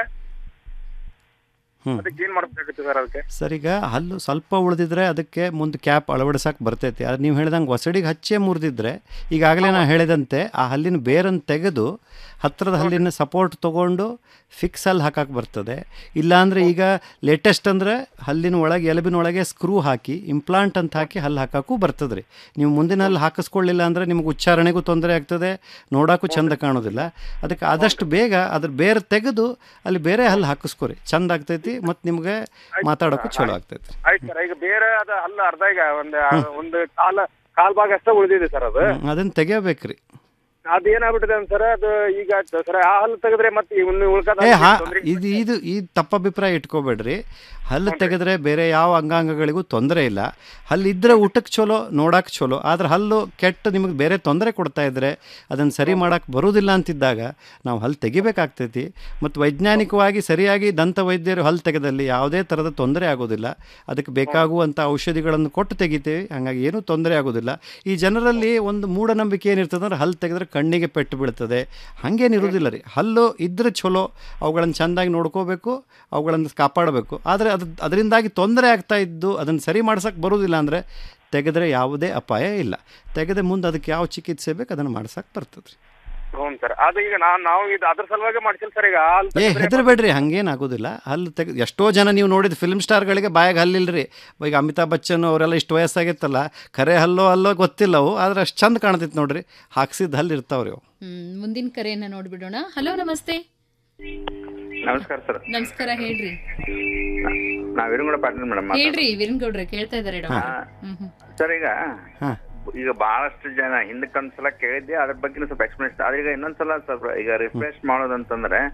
ಹ್ಮ್. ಅದಕ್ಕೆ ಏನ್ ಮಾಡ್ಬೇಕಾಗುತ್ತೆ ಸರ್ ಅದಕ್ಕೆ ಸರ್ ಈಗ ಹಲ್ಲು ಸ್ವಲ್ಪ ಉಳಿದಿದ್ರೆ ಅದಕ್ಕೆ ಮುಂದೆ ಕ್ಯಾಪ್ ಅಳವಡಿಸಕ್ಕೆ ಬರ್ತೈತಿ ಅದು ನೀವು ಹೇಳ್ದಂಗೆ ಒಸಡಿಗೆ ಹಚ್ಚೇ ಮುರಿದಿದ್ರೆ ಈಗಾಗಲೇ ನಾನು ಹೇಳಿದಂತೆ ಆ ಹಲ್ಲಿನ ಬೇರನ್ನು ತೆಗೆದು ಹತ್ತಿರದ ಹಲ್ಲಿನ ಸಪೋರ್ಟ್ ತೊಗೊಂಡು ಫಿಕ್ಸ್ ಹಲ್ಲು ಹಾಕಕ್ಕೆ ಬರ್ತದೆ ಇಲ್ಲಾಂದರೆ ಈಗ ಲೇಟೆಸ್ಟ್ ಅಂದರೆ ಹಲ್ಲಿನ ಒಳಗೆ ಎಲಬಿನ ಒಳಗೆ ಸ್ಕ್ರೂ ಹಾಕಿ ಇಂಪ್ಲಾಂಟ್ ಅಂತ ಹಾಕಿ ಹಲ್ಲು ಹಾಕೋಕ್ಕೂ ಬರ್ತದೆ ರೀ ನೀವು ಮುಂದಿನ ಹಲ್ಲು ಹಾಕಿಸ್ಕೊಳ್ಳಿಲ್ಲ ಅಂದರೆ ನಿಮ್ಗೆ ಉಚ್ಚಾರಣೆಗೂ ತೊಂದರೆ ಆಗ್ತದೆ ನೋಡೋಕ್ಕೂ ಚಂದ ಕಾಣೋದಿಲ್ಲ ಅದಕ್ಕೆ ಆದಷ್ಟು ಬೇಗ ಅದ್ರ ಬೇರೆ ತೆಗೆದು ಅಲ್ಲಿ ಬೇರೆ ಹಲ್ಲು ಹಾಕಿಸ್ಕೊರಿ ಚಂದ ಆಗ್ತೈತಿ ಮತ್ತು ನಿಮ್ಗೆ ಮಾತಾಡೋಕ್ಕೂ ಚಲೋ ಆಗ್ತೈತಿ ಆಯ್ತು ಸರ್ ಈಗ ಬೇರೆ ಅದ ಹಲ್ಲು ಅರ್ಧ ಈಗ ಒಂದು ಒಂದು ಕಾಲ ಕಾಲ್ ಭಾಗ ಅಷ್ಟೇ ಉಳಿದಿದೆ ಸರ್ ಅದು ಅದನ್ನು ತೆಗಿಬೇಕ್ರಿ ಅದು ಏನಾಗ್ಬಿಟ್ಟಿದೆ ಅಂತ ಸರ್ ಅದು ಈಗ ಸರ್ ಆ ಹಲ್ಲು ತೆಗೆದ್ರೆ ಮತ್ತೆ ಇನ್ನು ಉಳ್ಕದ ಏ ಹಾ ಇದು ಇದು ಈ ತಪ್ಪಭಿಪ್ರಾಯ ಇಟ್ಕೋಬೇಡ್ರಿ ಹಲ್ಲು ತೆಗೆದ್ರೆ ಬೇರೆ ಯಾವ ಅಂಗಾಂಗಗಳಿಗೂ ತೊಂದರೆ ಇಲ್ಲ ಹಲ್ಲು ಇದ್ದರೆ ಊಟಕ್ಕೆ ಚಲೋ ನೋಡಕ್ಕೆ ಚಲೋ ಆದ್ರೆ ಹಲ್ಲು ಕೆಟ್ಟು ನಿಮಗೆ ಬೇರೆ ತೊಂದರೆ ಕೊಡ್ತಾ ಇದ್ದರೆ ಅದನ್ನು ಸರಿ ಮಾಡೋಕ್ಕೆ ಬರೋದಿಲ್ಲ ಅಂತಿದ್ದಾಗ ನಾವು ಹಲ್ಲು ತೆಗಿಬೇಕಾಗ್ತೈತಿ ಮತ್ತು ವೈಜ್ಞಾನಿಕವಾಗಿ ಸರಿಯಾಗಿ ದಂತ ವೈದ್ಯರು ಹಲ್ಲು ತೆಗೆದಲ್ಲಿ ಯಾವುದೇ ಥರದ ತೊಂದರೆ ಆಗೋದಿಲ್ಲ ಅದಕ್ಕೆ ಬೇಕಾಗುವಂಥ ಔಷಧಿಗಳನ್ನು ಕೊಟ್ಟು ತೆಗಿತೀವಿ ಹಾಗಾಗಿ ಏನೂ ತೊಂದರೆ ಆಗೋದಿಲ್ಲ ಈ ಜನರಲ್ಲಿ ಒಂದು ಮೂಢನಂಬಿಕೆ ಏನಿರ್ತದೆ ಅಂದ್ರೆ ಹಲ್ಲು ತೆಗೆದ್ರೆ ಕಣ್ಣಿಗೆ ಪೆಟ್ಟು ಬೀಳ್ತದೆ ಹಾಗೇನಿರೋದಿಲ್ಲ ರೀ ಹಲ್ಲು ಇದ್ರೆ ಚಲೋ ಅವುಗಳನ್ನು ಚೆಂದಾಗಿ ನೋಡ್ಕೋಬೇಕು ಅವುಗಳನ್ನು ಕಾಪಾಡಬೇಕು ಆದರೆ ಅದು ಅದರಿಂದಾಗಿ ತೊಂದರೆ ಆಗ್ತಾ ಇದ್ದು ಅದನ್ನು ಸರಿ ಮಾಡ್ಸೋಕ್ಕೆ ಬರೋದಿಲ್ಲ ಅಂದರೆ ತೆಗೆದ್ರೆ ಯಾವುದೇ ಅಪಾಯ ಇಲ್ಲ ತೆಗೆದ ಮುಂದೆ ಅದಕ್ಕೆ ಯಾವ ಚಿಕಿತ್ಸೆ ಬೇಕು ಅದನ್ನು ಮಾಡ್ಸಕ್ಕೆ ಬರ್ತದೆ ರೀ ಹ್ಞೂ ಸರ್ ಅದು ಈಗ ನಾವು ನಾವು ಇದು ಅದ್ರ ಸಲುವಾಗಿ ಮಾಡ್ಸಿಲ್ಲ ಸರ್ ಈಗ ಹಲ್ಲು ಏ ತೆಗೆದ್ರೆ ಹೆದರ್ಬೇಡ್ರಿ ಹಂಗೇನಾಗೋದಿಲ್ಲ ಹಲ್ಲು ತೆಗೆ ಎಷ್ಟೋ ಜನ ನೀವು ನೋಡಿದ ಫಿಲ್ಮ್ ಸ್ಟಾರ್ಗಳಿಗೆ ಬಾಯಾಗ ಹಲ್ಲಿಲ್ರಿ ಈಗ ಅಮಿತಾಬ್ ಬಚ್ಚನ್ ಅವರೆಲ್ಲ ಇಷ್ಟು ವಯಸ್ಸಾಗಿತ್ತಲ್ಲ ಖರೆ ಹಲ್ಲೋ ಅಲ್ಲೋ ಗೊತ್ತಿಲ್ಲ ಅವು ಆದ್ರೆ ಅಷ್ಟು ಚಂದ ಕಾಣ್ತೈತೆ ನೋಡ್ರಿ ಹಾಕ್ಸಿದ ಹಲ್ಲು ಇರ್ತಾವ್ರಿ ಅವು ಹ್ಮ್ ಮುಂದಿನ ಕರೆಯನ್ನ ನೋಡ್ಬಿಡೋಣ ಹಲೋ ನಮಸ್ತೆ ನಮಸ್ಕಾರ ಸರ್ ನಮಸ್ಕಾರ ಹೇಳ್ರಿ ನಾವ್ ವೀರಗೌಡ ಪಾಟೀಲ್ ಮೇಡಮ್ ಹೇಳ್ರಿ ವೀರನ್ ಗೌಡ್ರೆ ಕೇಳ್ತಾ ಇದಾರೆ ಡಾಕ್ಟರ್ ಹ್ಮ್ ಹ್ಮ್ ಸರ್ ಈಗ ಹಾ. ಈಗ ಬಹಳಷ್ಟು ಜನ ಹಿಂದಕ್ಕೆ ಒಂದ್ಸಲ ಕೇಳಿದ್ದೆ ಅದ್ರ ಬಗ್ಗೆ ಸ್ವಲ್ಪ ಎಕ್ಸ್ಪ್ಲೇಷನ್ ಆದ್ರೆ ಈಗ ಇನ್ನೊಂದ್ಸಲ ಸ್ವಲ್ಪ ಈಗ ರಿಫ್ರೆಶ್ ಮಾಡೋದಂತಂದ್ರೆ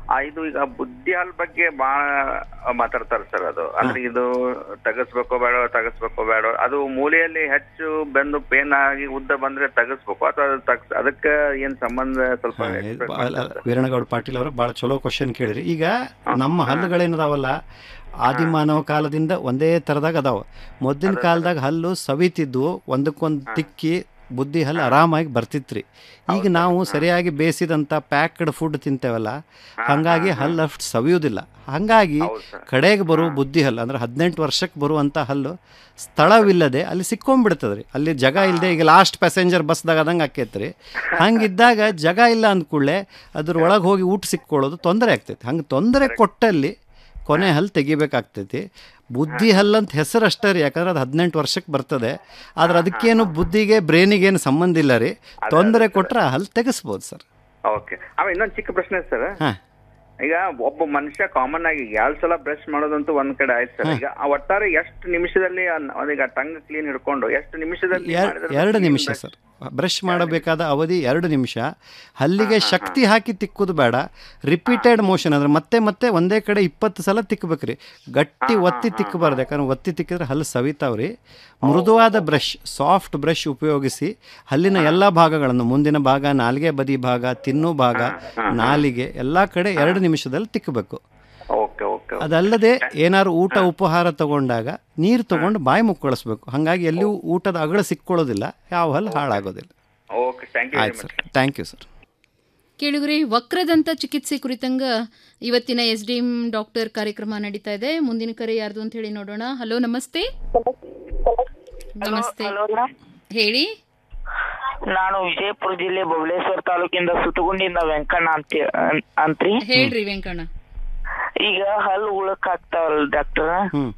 ಆ, ಇದು ಈಗ ಬುದ್ಧಿ ಹಾಲ್ ಬಗ್ಗೆ ಬಾಳ ಮಾತಾಡ್ತಾರೆ ಸರ್ ಅದು ಅಂದ್ರೆ ಇದು ತೆಗಸ್ಬೇಕೋ ಬೇಡ ತೆಗಸ್ಬೇಕೋ ಬೇಡ ಅದು ಮೂಲೆಯಲ್ಲಿ ಹೆಚ್ಚು ಬೆಂದು ಪೇನ್ ಆಗಿ ಉದ್ದ ಬಂದ್ರೆ ತೆಗಸ್ಬೇಕು ಅಥವಾ ಅದು ತಗ್ಸ್ ಅದಕ್ಕೆ ಏನ್ ಸಂಬಂಧ ಸ್ವಲ್ಪ explain ಮಾಡ್ತೀರಾ sir? ವೀರಣ್ಣಗೌಡ ಪಾಟೀಲ್ ಅವರು ಭಾಳ ಚಲೋ ಕ್ವಶನ್ ಕೇಳಿರಿ ಈಗ ನಮ್ಮ ಹಲ್ಲುಗಳೇನದಾವಲ್ಲ ಆದಿಮಾನವ ಕಾಲದಿಂದ ಒಂದೇ ಥರದಾಗ ಅದಾವ ಮೊದಲಿನ ಕಾಲದಾಗ ಹಲ್ಲು ಸವಿತಿದ್ವು ಒಂದಕ್ಕೊಂದು ತಿಕ್ಕಿ ಬುದ್ಧಿ ಹಲ್ಲು ಆರಾಮಾಗಿ ಬರ್ತಿತ್ರಿ ಈಗ ನಾವು ಸರಿಯಾಗಿ ಬೇಯಿಸಿದಂಥ ಪ್ಯಾಕ್ಡ್ ಫುಡ್ ತಿಂತೇವಲ್ಲ ಹಾಗಾಗಿ ಹಲ್ಲು ಅಷ್ಟು ಸವಿಯೋದಿಲ್ಲ ಹಾಗಾಗಿ ಕಡೆಗೆ ಬರೋ ಬುದ್ಧಿ ಹಲ್ಲು ಅಂದ್ರೆ ಹದಿನೆಂಟು ವರ್ಷಕ್ಕೆ ಬರುವಂಥ ಹಲ್ಲು ಸ್ಥಳವಿಲ್ಲದೆ ಅಲ್ಲಿ ಸಿಕ್ಕೊಂಡ್ಬಿಡ್ತದೆ ರೀ ಅಲ್ಲಿ ಜಾಗ ಇಲ್ಲದೆ ಈಗ ಲಾಸ್ಟ್ ಪ್ಯಾಸೆಂಜರ್ ಬಸ್ದಾಗ ಆದಂಗೆ ಆಕೈತೆ ರೀ ಹಂಗಿದ್ದಾಗ ಜಾಗ ಇಲ್ಲ ಅಂದ್ಕೂಡಲೇ ಅದ್ರ ಒಳಗೆ ಹೋಗಿ ಊಟ ಸಿಕ್ಕೊಳ್ಳೋದು ತೊಂದರೆ ಆಗ್ತೈತಿ ಹಂಗೆ ತೊಂದರೆ ಕೊಟ್ಟಲ್ಲಿ ಕೊನೆ ಹಲ್ಲು ತೆಗಿಬೇಕಾಗ್ತೈತಿ ಬುದ್ಧಿ ಹಲ್ಲಂತ ಹೆಸರು ಅಷ್ಟೇ ರೀ ಯಾಕಂದ್ರೆ ಅದು ಹದಿನೆಂಟು ವರ್ಷಕ್ಕೆ ಬರ್ತದೆ ಆದ್ರೆ ಅದಕ್ಕೇನು ಬುದ್ಧಿಗೆ ಬ್ರೈನಿಗೇನು ಸಂಬಂಧ ಇಲ್ಲ ರೀ ತೊಂದರೆ ಕೊಟ್ಟರೆ ಹಲ್ಲು ತೆಗಿಸ್ಬೋದು ಸರ್ ಓಕೆ ಆಮೇಲೆ ಇನ್ನೊಂದು ಚಿಕ್ಕ ಪ್ರಶ್ನೆ ಸರ್ ಹಾಂ ಈಗ ಒಬ್ಬ ಮನುಷ್ಯ ಕಾಮನ್ ಆಗಿ ಎರಡ್ ಸಲ ಬ್ರಷ್ ಮಾಡೋದಂತೂ ಒಂದ್ ಕಡೆ ಆಯ್ತು ಸರ್ ಈಗ ಆ ಒಟ್ಟಾರೆ ಎಷ್ಟು ನಿಮಿಷದಲ್ಲಿ ಅನ್- ಅವನಿಗೆ ಟಂಗ್ ಕ್ಲೀನ್ ಹಿಡ್ಕೊಂಡು ಎಷ್ಟು ನಿಮಿಷದಲ್ಲಿ ಎರ್- ಮಾಡಿದ್ರೆ ಎರಡು clean ನಿಮಿಷ brush? ಸರ್ ಬ್ರಷ್ ಮಾಡಬೇಕಾದ ಅವಧಿ ಎರಡು ನಿಮಿಷ ಹಲ್ಲಿಗೆ ಶಕ್ತಿ ಹಾಕಿ ತಿಕ್ಕುದು ಬೇಡ ರಿಪೀಟೆಡ್ ಮೋಷನ್ ಅಂದ್ರೆ ಮತ್ತೆ ಮತ್ತೆ ಒಂದೇ ಕಡೆ ಇಪ್ಪತ್ತು ಸಲ ತಿಕ್ಕಬೇಕ್ರಿ ಗಟ್ಟಿ ಒತ್ತಿ ತಿಕ್ಕಬಾರ್ದು ಯಾಕಂದ್ರೆ ಒತ್ತಿ ತಿಕ್ಕಿದ್ರೆ ಹಲ್ಲು ಸವಿತಾವ್ರಿ ಮೃದುವಾದ ಬ್ರಷ್ ಸಾಫ್ಟ್ ಬ್ರಷ್ ಉಪಯೋಗಿಸಿ ಹಲ್ಲಿನ ಎಲ್ಲ ಭಾಗಗಳನ್ನು ಮುಂದಿನ ಭಾಗ ನಾಲಿಗೆ ಬದಿ ಭಾಗ ತಿನ್ನು ಭಾಗ ನಾಲಿಗೆ ಎಲ್ಲ ಕಡೆ ಎರಡು ನಿಮಿಷದಲ್ಲಿ ತಿಕ್ಕಬೇಕು ಓಕೆ ಓಕೆ ಅದಲ್ಲದೆ ಏನಾದ್ರು ಊಟ ಉಪಹಾರ ತಗೊಂಡಾಗ ನೀರು ತಗೊಂಡು ಬಾಯಿ ಮುಕ್ಕಳಿಸ್ಬೇಕು ಹಾಗಾಗಿ ಎಲ್ಲಿಯೂ ಊಟದ ಅಗಳ ಸಿಕ್ಕೊಳ್ಳೋದಿಲ್ಲ ಯಾವ ಹಲ್ಲು ಹಾಳಾಗೋದಿಲ್ಲ ಓಕೆ ಥ್ಯಾಂಕ್ ಯು ವೆರಿ ಆಯ್ತು much sir thank you sir ಕೇಳುಗರೆ ವಕ್ರದಂತ ಚಿಕಿತ್ಸೆ ಕುರಿತಂಗ ಇವತ್ತಿನ ಎಸ್ ಡಿ ಎಂ ಡಾಕ್ಟರ್ ಕಾರ್ಯಕ್ರಮ ನಡೀತಾ ಇದೆ ಮುಂದಿನ ಕರೆ ಯಾರ್ದು ಅಂತ ಹೇಳಿ ನೋಡೋಣ ಹಲೋ ನಮಸ್ತೆ ನಮಸ್ತೆ ಹೇಳಿ ನಾನು ವಿಜಯಪುರ ಜಿಲ್ಲೆ ಬಬಲೇಶ್ವರ ತಾಲೂಕಿಂದ ಸುತ್ತಗುಂಡಿಯಿಂದ ವೆಂಕಣ್ಣ ಅಂತ ಅಂತ್ರಿ ಹೇಳ್ರಿ ವೆಂಕಣ್ಣ ಈಗ ಹಲ್ಲು ಉಳಕ್ ಆಗ್ತಾವಲ್ಲ ಡಾಕ್ಟರ್ ಹ್ಮ್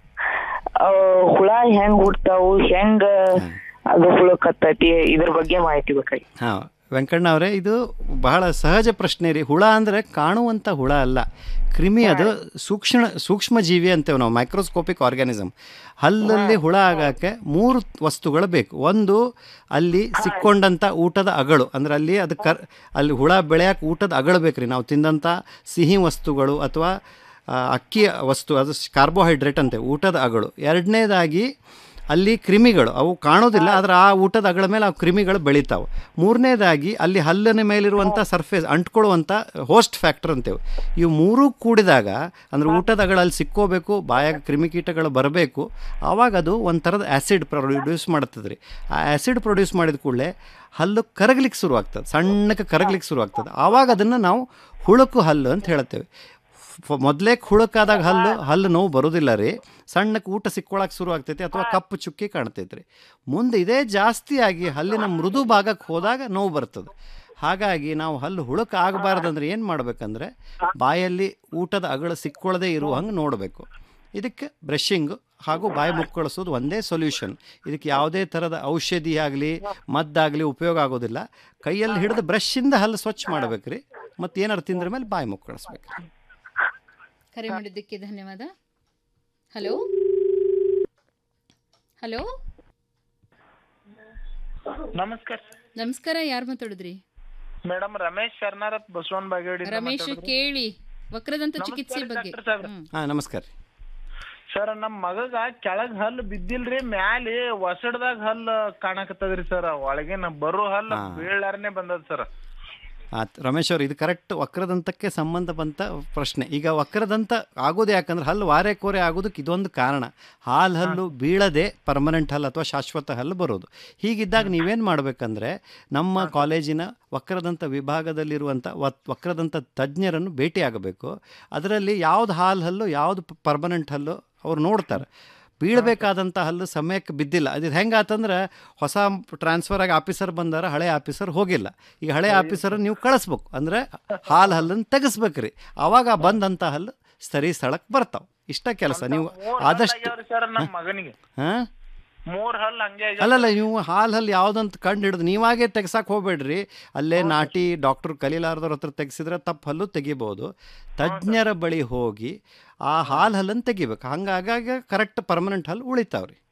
ಹುಳ ಹೆಂಗ್ ಹುಡ್ತಾವು ಹೆಂಗ ಅದು ಹುಳಕತ್ತೈತಿ ಇದ್ರ ಬಗ್ಗೆ ಮಾಹಿತಿ ಬೇಕಾಗಿ ಹಾಂ ವೆಂಕಣ್ಣ ಅವರೇ ಇದು ಬಹಳ ಸಹಜ ಪ್ರಶ್ನೆ ರೀ ಹುಳ ಅಂದರೆ ಕಾಣುವಂಥ ಹುಳ ಅಲ್ಲ ಕ್ರಿಮಿ ಅದು ಸೂಕ್ಷ್ಮ ಸೂಕ್ಷ್ಮ ಜೀವಿ ಅಂತೇವೆ ನಾವು ಮೈಕ್ರೋಸ್ಕೋಪಿಕ್ ಆರ್ಗ್ಯಾನಿಸಮ್ ಹಲ್ಲಲ್ಲಿ ಹುಳ ಆಗೋಕ್ಕೆ ಮೂರು ವಸ್ತುಗಳು ಬೇಕು ಒಂದು ಅಲ್ಲಿ ಸಿಕ್ಕೊಂಡಂಥ ಊಟದ ಅಗಳು ಅಂದರೆ ಅಲ್ಲಿ ಅದು ಕರ್ ಅಲ್ಲಿ ಹುಳ ಬೆಳೆಯೋಕೆ ಊಟದ ಅಗಳು ಬೇಕು ರೀ ನಾವು ತಿಂದಂಥ ಸಿಹಿ ವಸ್ತುಗಳು ಅಥವಾ ಆ, ಅಕ್ಕಿ ವಸ್ತು ಅದು ಕಾರ್ಬೋಹೈಡ್ರೇಟ್ ಅಂತೆ ಊಟದ ಅಗಳು ಎರಡನೇದಾಗಿ ಅಲ್ಲಿ ಕ್ರಿಮಿಗಳು ಅವು ಕಾಣೋದಿಲ್ಲ ಆದರೆ ಆ ಊಟದ ಅಗಳ ಮೇಲೆ ಆ ಕ್ರಿಮಿಗಳು ಬೆಳಿತಾವೆ ಮೂರನೇದಾಗಿ ಅಲ್ಲಿ ಹಲ್ಲಿನ ಮೇಲಿರುವಂಥ ಸರ್ಫೇಸ್ ಅಂಟ್ಕೊಳ್ಳುವಂಥ ಹೋಸ್ಟ್ ಫ್ಯಾಕ್ಟರ್ ಅಂತೇವೆ ಇವು ಮೂರೂ ಕೂಡಿದಾಗ ಅಂದರೆ ಊಟದ ಅಗಳಲ್ಲಿ ಸಿಕ್ಕೋಬೇಕು ಬಾಯಾಗ ಕ್ರಿಮಿಕೀಟಗಳು ಬರಬೇಕು ಆವಾಗ ಅದು ಒಂಥರದ ಆ್ಯಸಿಡ್ ಪ್ರೊಡ್ಯೂಸ್ ಮಾಡ್ತದೆ ರೀ ಆ ಆ್ಯಸಿಡ್ ಪ್ರೊಡ್ಯೂಸ್ ಮಾಡಿದ ಕೂಡಲೇ ಹಲ್ಲು ಕರಗ್ಲಿಕ್ಕೆ ಶುರುವಾಗ್ತದೆ ಸಣ್ಣಕ್ಕೆ ಕರಗ್ಲಿಕ್ಕೆ ಶುರುವಾಗ್ತದೆ ಆವಾಗ ಅದನ್ನು ನಾವು ಹುಳುಕು ಹಲ್ಲು ಅಂತ ಹೇಳ್ತೇವೆ ಫ- ಮೊದಲೇ ಹುಳುಕಾದಾಗ ಹಲ್ಲು ಹಲ್ಲು ನೋವು ಬರೋದಿಲ್ಲ ರೀ ಸಣ್ಣಕ್ಕೆ ಊಟ ಸಿಕ್ಕೊಳಕ್ಕೆ ಶುರು ಆಗ್ತೈತಿ ಅಥವಾ ಕಪ್ಪು ಚುಕ್ಕಿ ಕಾಣ್ತೈತೆ ರೀ ಮುಂದೆ ಇದೇ ಜಾಸ್ತಿಯಾಗಿ ಹಲ್ಲಿನ ಮೃದು ಭಾಗಕ್ಕೆ ಹೋದಾಗ ನೋವು ಬರ್ತದೆ ಹಾಗಾಗಿ ನಾವು ಹಲ್ಲು ಹುಳುಕ ಆಗಬಾರ್ದಂದ್ರೆ ಏನು ಮಾಡಬೇಕಂದ್ರೆ ಬಾಯಲ್ಲಿ ಊಟದ ಅಗಳು ಸಿಕ್ಕೊಳ್ಳದೆ ಇರುವ ಹಂಗೆ ನೋಡಬೇಕು ಇದಕ್ಕೆ ಬ್ರಷಿಂಗು ಹಾಗೂ ಬಾಯಿ ಮುಕ್ಕಳಿಸೋದು ಒಂದೇ ಸೊಲ್ಯೂಷನ್ ಇದಕ್ಕೆ ಯಾವುದೇ ಥರದ ಔಷಧಿ ಆಗಲಿ ಮದ್ದಾಗಲಿ ಉಪಯೋಗ ಆಗೋದಿಲ್ಲ ಕೈಯಲ್ಲಿ ಹಿಡಿದು ಬ್ರಷಿಂದ ಹಲ್ಲು ಸ್ವಚ್ಛ ಮಾಡ್ಬೇಕು ರೀ ಮತ್ತು ಏನಾರು ತಿಂದ್ರ ಮೇಲೆ ಬಾಯಿ ಮುಕ್ಕಳಿಸ್ಬೇಕು ಕರೆ ಮಾಡಿದ್ದಕ್ಕೆ ಧನ್ಯವಾದ ಹಲೋ ಹಲೋ ನಮಸ್ಕಾರ ನಮಸ್ಕಾರ ಯಾರು ಮಾತಾಡಿದ್ರಿ ಮೇಡಮ್ ರಮೇಶ್ ಶರ್ನಾರತ್ ಬಸವನ್ ಬಾಗೇಡಿ ರಮೇಶ್ ಕೇಳಿ ವಕ್ರದಂತ ಚಿಕಿತ್ಸೆ ಬಗ್ಗೆ ಹ್ಮ್. ಹಾಂ ನಮಸ್ಕಾರ ರೀ ಸರ್ ನಮ್ ಮಗಗ ಕೆಳಗ್ ಹಲ್ಲು ಬಿದ್ದಿಲ್ರಿ ಮ್ಯಾಲಿ ಒಸಡ್ದಾಗ ಹಲ್ಲು ಕಾಣಕತ್ತದ್ರಿ ಸರ್ ಒಳಗಿನ ಬರೋ ಹಲ್ಲು ಹಾ. ಬೀಳಾರನೆ ಬಂದದ ಸರ್ ಆತ್ ರಮೇಶ್ ಅವ್ರು ಇದು ಕರೆಕ್ಟ್ ವಕ್ರದಂತಕ್ಕೆ ಸಂಬಂಧ ಬಂತ ಪ್ರಶ್ನೆ ಈಗ ವಕ್ರದಂತ ಆಗೋದು ಯಾಕಂದ್ರೆ ಹಲ್ಲು ವಾರೆ ಕೋರೆ ಆಗೋದಕ್ಕೆ ಇದೊಂದು ಕಾರಣ ಹಾಲು ಹಲ್ಲು ಬೀಳದೆ ಪರ್ಮನೆಂಟ್ ಹಲ್ಲು ಅಥವಾ ಶಾಶ್ವತ ಹಲ್ಲು ಬರೋದು ಹೀಗಿದ್ದಾಗ ನೀವೇನು ಮಾಡಬೇಕಂದ್ರೆ ನಮ್ಮ ಕಾಲೇಜಿನ ವಕ್ರದಂತ ವಿಭಾಗದಲ್ಲಿರುವಂಥ ವತ್ ವಕ್ರದಂತ ತಜ್ಞರನ್ನು ಭೇಟಿಯಾಗಬೇಕು ಅದರಲ್ಲಿ ಯಾವ್ದು ಹಾಲು ಹಲ್ಲು ಯಾವ್ದು ಪರ್ಮನೆಂಟ್ ಹಲ್ಲು ಅವ್ರು ನೋಡ್ತಾರೆ ಬೀಳಬೇಕಾದಂಥ ಹಲ್ಲು ಸಮಯಕ್ಕೆ ಬಿದ್ದಿಲ್ಲ ಅದು ಹೆಂಗಾತಂದ್ರೆ ಹೊಸ ಟ್ರಾನ್ಸ್ಫರ್ ಆಗಿ ಆಫೀಸರ್ ಬಂದಾರ ಹಳೆ ಆಫೀಸರ್ ಹೋಗಿಲ್ಲ ಈಗ ಹಳೆ ಆಫೀಸರ್ ನೀವು ಕಳಿಸ್ಬೇಕು ಅಂದರೆ ಹಾಲು ಹಲ್ಲನ್ನು ತೆಗಿಸ್ಬೇಕು ರೀ ಆವಾಗ ಬಂದಂಥ ಹಲ್ಲು ಸರಿ ಸ್ಥಳಕ್ಕೆ ಬರ್ತಾವೆ ಇಷ್ಟ ಕೆಲಸ ನೀವು ಆದಷ್ಟು ಸರ್ ನಮ್ ಮಗನಿಗೆ ಹಾಂ ಮೂರ್ ಹಲ್ಲು ಹಂಗೆ ಆಗ್ಯಾವ. ಅಲ್ಲಲ್ಲ ನೀವು ಹಾಲು ಹಲ್ಲು ಯಾವುದಂತ ಕಂಡು ಹಿಡಿದು ನೀವಾಗೇ ತೆಗ್ಸಕ್ಕೆ ಹೋಗ್ಬೇಡ್ರಿ ಅಲ್ಲೇ ನಾಟಿ ಡಾಕ್ಟ್ರು ಕಲೀಲಾರ್ದವ್ರ ಹತ್ರ ತೆಗ್ಸಿದ್ರೆ ತಪ್ಪು ಹಲ್ಲು ತೆಗಿಬೋದು ತಜ್ಞರ ಬಳಿ ಹೋಗಿ ಆ ಹಾಲು ಹಲ್ಲನ್ನು ತೆಗಿಬೇಕು ಹಂಗಾಗಾಗ ಕರೆಕ್ಟ್ ಪರ್ಮನೆಂಟ್ ಹಲ್ಲು ಉಳಿತಾವ್ರಿ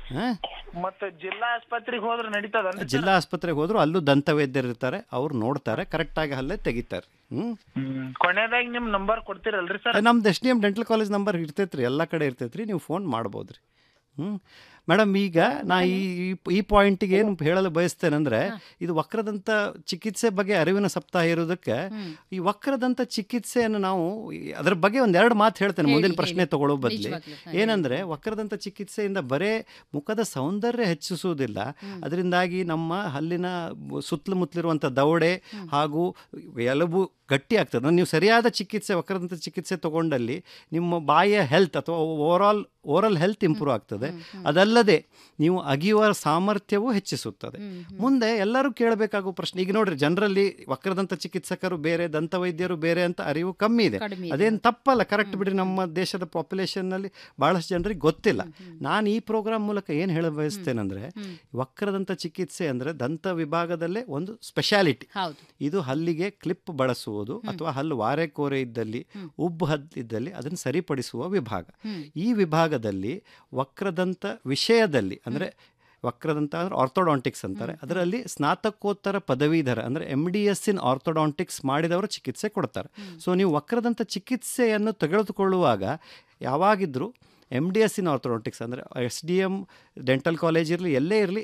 ಹಾಂ ಮತ್ತ ಜಿಲ್ಲಾ ಆಸ್ಪತ್ರೆಗೆ ಹೋದ್ರ ನಡೀತದ ಜಿಲ್ಲಾ ಆಸ್ಪತ್ರೆಗೆ ಹೋದ್ರು ಅಲ್ಲೂ ದಂತ ವೈದ್ಯರು ಇರ್ತಾರೆ ಅವ್ರು ನೋಡ್ತಾರೆ ಕರೆಕ್ಟಾಗಿ ಹಲ್ಲೇ ತೆಗಿತಾರೆ ಹ್ಞೂ ಕೊನೆಯದಾಗಿ ನಿಮ್ ನಂಬರ್ ಕೊಡ್ತೀರಲ್ರಿ ಸರ್ ನಮ್ದು S D M dental college number ಇರ್ತೈತೆ ರೀ ಎಲ್ಲ ಕಡೆ ಇರ್ತೈತೆ ರೀ ನೀವು ಫೋನ್ ಮಾಡ್ಬೋದು ರೀ ಹ್ಞೂ ಮೇಡಮ್ ಈಗ ನಾ ಈ ಈ- ಈ ಪಾಯಿಂಟಿಗೆ ಏನು ಹೇಳಲು ಬಯಸ್ತೇನೆಂದ್ರೆ ಇದು ವಕ್ರದಂತ ಚಿಕಿತ್ಸೆ ಬಗ್ಗೆ ಅರಿವಿನ ಸಪ್ತಾಹ ಇರೋದಕ್ಕೆ ಈ ವಕ್ರದಂತ ಚಿಕಿತ್ಸೆಯನ್ನು ನಾವು ಈ- ಅದ್ರ ಬಗ್ಗೆ ಒಂದೆರಡು ಮಾತು ಹೇಳ್ತೇನೆ ಹೇಳಿ, ಮುಂದಿನ ಪ್ರಶ್ನೆ ಹೇಳಿ. ತಗೊಳ್ಳೋ ಬದಲಿ ನಿಜವಾಗ್ಲೂ, ಹಾ, ಏನಂದ್ರೆ ವಕ್ರದಂತ ಚಿಕಿತ್ಸೆಯಿಂದ ಬರೇ ಮುಖದ ಸೌಂದರ್ಯ ಹೆಚ್ಚಿಸುವುದಿಲ್ಲ ಅದರಿಂದಾಗಿ ನಮ್ಮ ಹಲ್ಲಿನ ಸುತ್ತಲೂ ಮುತ್ತಲಿರುವಂಥ ದವಡೆ ಹಾಗೂ ಎಲುಬು ಗಟ್ಟಿ ಆಗ್ತದೆ ನೀವು ಸರಿಯಾದ ಚಿಕಿತ್ಸೆ ವಕ್ರದಂತ ಚಿಕಿತ್ಸೆ ತಗೊಂಡಲ್ಲಿ ನಿಮ್ಮ ಬಾಯಿಯ ಹೆಲ್ತ್ ಅಥವಾ ಓವರಾಲ್ ಓರಲ್ ಹೆಲ್ತ್ ಇಂಪ್ರೂವ್ ಆಗ್ತದೆ ಅದಲ್ಲದೆ ನೀವು ಅಗಿಯುವ ಸಾಮರ್ಥ್ಯವೂ ಹೆಚ್ಚಿಸುತ್ತದೆ ಮುಂದೆ ಎಲ್ಲರೂ ಕೇಳಬೇಕಾಗುವ ಪ್ರಶ್ನೆ ಈಗ ನೋಡ್ರಿ ಜನರಲ್ಲಿ ವಕ್ರದಂತ ಚಿಕಿತ್ಸಕರು ಬೇರೆ ದಂತ ವೈದ್ಯರು ಬೇರೆ ಅಂತ ಅರಿವು ಕಮ್ಮಿ ಇದೆ ಕಡಿಮೆ ಇದೆ. ಅದೇನು ತಪ್ಪಲ್ಲ ಕರೆಕ್ಟ್ ಬಿಡ್ರಿ ನಮ್ಮ ದೇಶದ ಪಾಪ್ಯುಲೇಷನ್ನಲ್ಲಿ ಭಾಳಷ್ಟು ಜನರಿಗೆ ಗೊತ್ತಿಲ್ಲ ನಾನು ಈ ಪ್ರೋಗ್ರಾಮ್ ಮೂಲಕ ಏನು ಹೇಳ ಬಯಸ್ತೇನೆಂದ್ರೆ ವಕ್ರದಂತ ಚಿಕಿತ್ಸೆ ಅಂದರೆ ದಂತ ವಿಭಾಗದಲ್ಲೇ ಒಂದು ಸ್ಪೆಷಾಲಿಟಿ ಹೌದು ಇದು ಹಲ್ಲಿಗೆ ಕ್ಲಿಪ್ ಬಳಸುವುದು ಅಥವಾ ಹಲ್ಲು ವಾರೆಕೋರೆ ಇದ್ದಲ್ಲಿ ಉಬ್ಬು ಹದ್ದಿದ್ದಲ್ಲಿ ಅದನ್ನು ಸರಿಪಡಿಸುವ ವಿಭಾಗ ಈ ವಿಭಾಗದಲ್ಲಿ ವಕ್ರದಂತ ವಿಷಯದಲ್ಲಿ ಅಂದರೆ ವಕ್ರದಂತ ಅಂದ್ರೆ ಆರ್ಥೋಡಾಂಟಿಕ್ಸ್ ಅಂತಾರೆ ಅದರಲ್ಲಿ ಸ್ನಾತಕೋತ್ತರ ಪದವೀಧರ ಅಂದರೆ M D S in orthodontics ಮಾಡಿದವರು ಚಿಕಿತ್ಸೆ ಕೊಡ್ತಾರೆ ಸೊ ನೀವು ವಕ್ರದಂತ ಚಿಕಿತ್ಸೆಯನ್ನು ತೆಗೆದುಕೊಳ್ಳುವಾಗ ಯಾವಾಗಿದ್ರೂ M D S in orthodontics ಅಂದರೆ S D M dental college ಇರಲಿ ಎಲ್ಲೇ ಇರಲಿ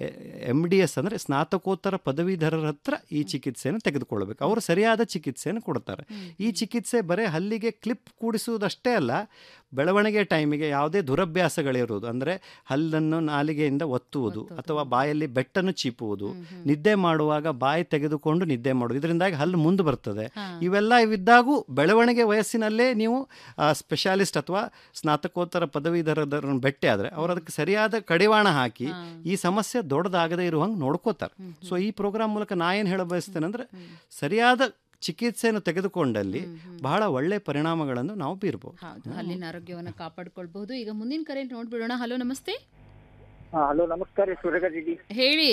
ಎಮ್ ಡಿ ಎಸ್ ಅಂದರೆ ಸ್ನಾತಕೋತ್ತರ ಪದವೀಧರರ ಹತ್ರ ಈ ಚಿಕಿತ್ಸೆಯನ್ನು ತೆಗೆದುಕೊಳ್ಬೇಕು ಅವರು ಸರಿಯಾದ ಚಿಕಿತ್ಸೆಯನ್ನು ಕೊಡ್ತಾರೆ ಈ ಚಿಕಿತ್ಸೆ ಬರೀ ಹಲ್ಲಿಗೆ ಕ್ಲಿಪ್ ಕೂಡಿಸುವುದಷ್ಟೇ ಅಲ್ಲ ಬೆಳವಣಿಗೆ ಟೈಮಿಗೆ ಯಾವುದೇ ದುರಭ್ಯಾಸಗಳಿರುವುದು ಅಂದರೆ ಹಲ್ಲನ್ನು ನಾಲಿಗೆಯಿಂದ ಒತ್ತುವುದು ಅಥವಾ ಬಾಯಲ್ಲಿ ಬೆಟ್ಟನ್ನು ಚೀಪುವುದು ನಿದ್ದೆ ಮಾಡುವಾಗ ಬಾಯಿ ತೆಗೆದುಕೊಂಡು ನಿದ್ದೆ ಮಾಡುವುದು ಇದರಿಂದಾಗಿ ಹಲ್ಲು ಮುಂದೆ ಬರ್ತದೆ ಇವೆಲ್ಲ ಇವಿದ್ದಾಗೂ ಬೆಳವಣಿಗೆ ವಯಸ್ಸಿನಲ್ಲೇ ನೀವು ಸ್ಪೆಷಾಲಿಸ್ಟ್ ಅಥವಾ ಸ್ನಾತಕೋತ್ತರ ಪದವೀಧರರನ್ನು ಭೇಟಿ ಆದರೆ ಅವರು ಅದಕ್ಕೆ ಸರಿಯಾದ ಕಡಿವಾಣ ಹಾಕಿ ಈ ಸಮಸ್ಯೆ ದೊಡ್ಡದಾಗದೇ ಇರುವಂಗೆ ನೋಡ್ಕೋತಾರೆ ಸೊ ಈ ಪ್ರೋಗ್ರಾಮ್ ಮೂಲಕ ನಾ ಏನು ಹೇಳ ಬಯಸ್ತೇನೆ ಅಂದರೆ ಸರಿಯಾದ ಚಿಕಿತ್ಸೆಯನ್ನು ತೆಗೆದುಕೊಂಡಲ್ಲಿ ಬಹಳ ಒಳ್ಳೆ ಪರಿಣಾಮಗಳನ್ನು ನಾವು ಬೀರ್ಬೋದು ಹೌದು ಹಲ್ಲಿನ ಆರೋಗ್ಯವನ್ನು ಕಾಪಾಡ್ಕೊಳ್ಬಹುದು ಈಗ ಮುಂದಿನ ಕರೆ ನೋಡ್ಬಿಡೋಣ ಹಲೋ ನಮಸ್ತೆ ಹಲೋ ನಮಸ್ಕಾರ ರೀ ಸೂರ್ಯಕಾಂತ್ ಹೇಳಿ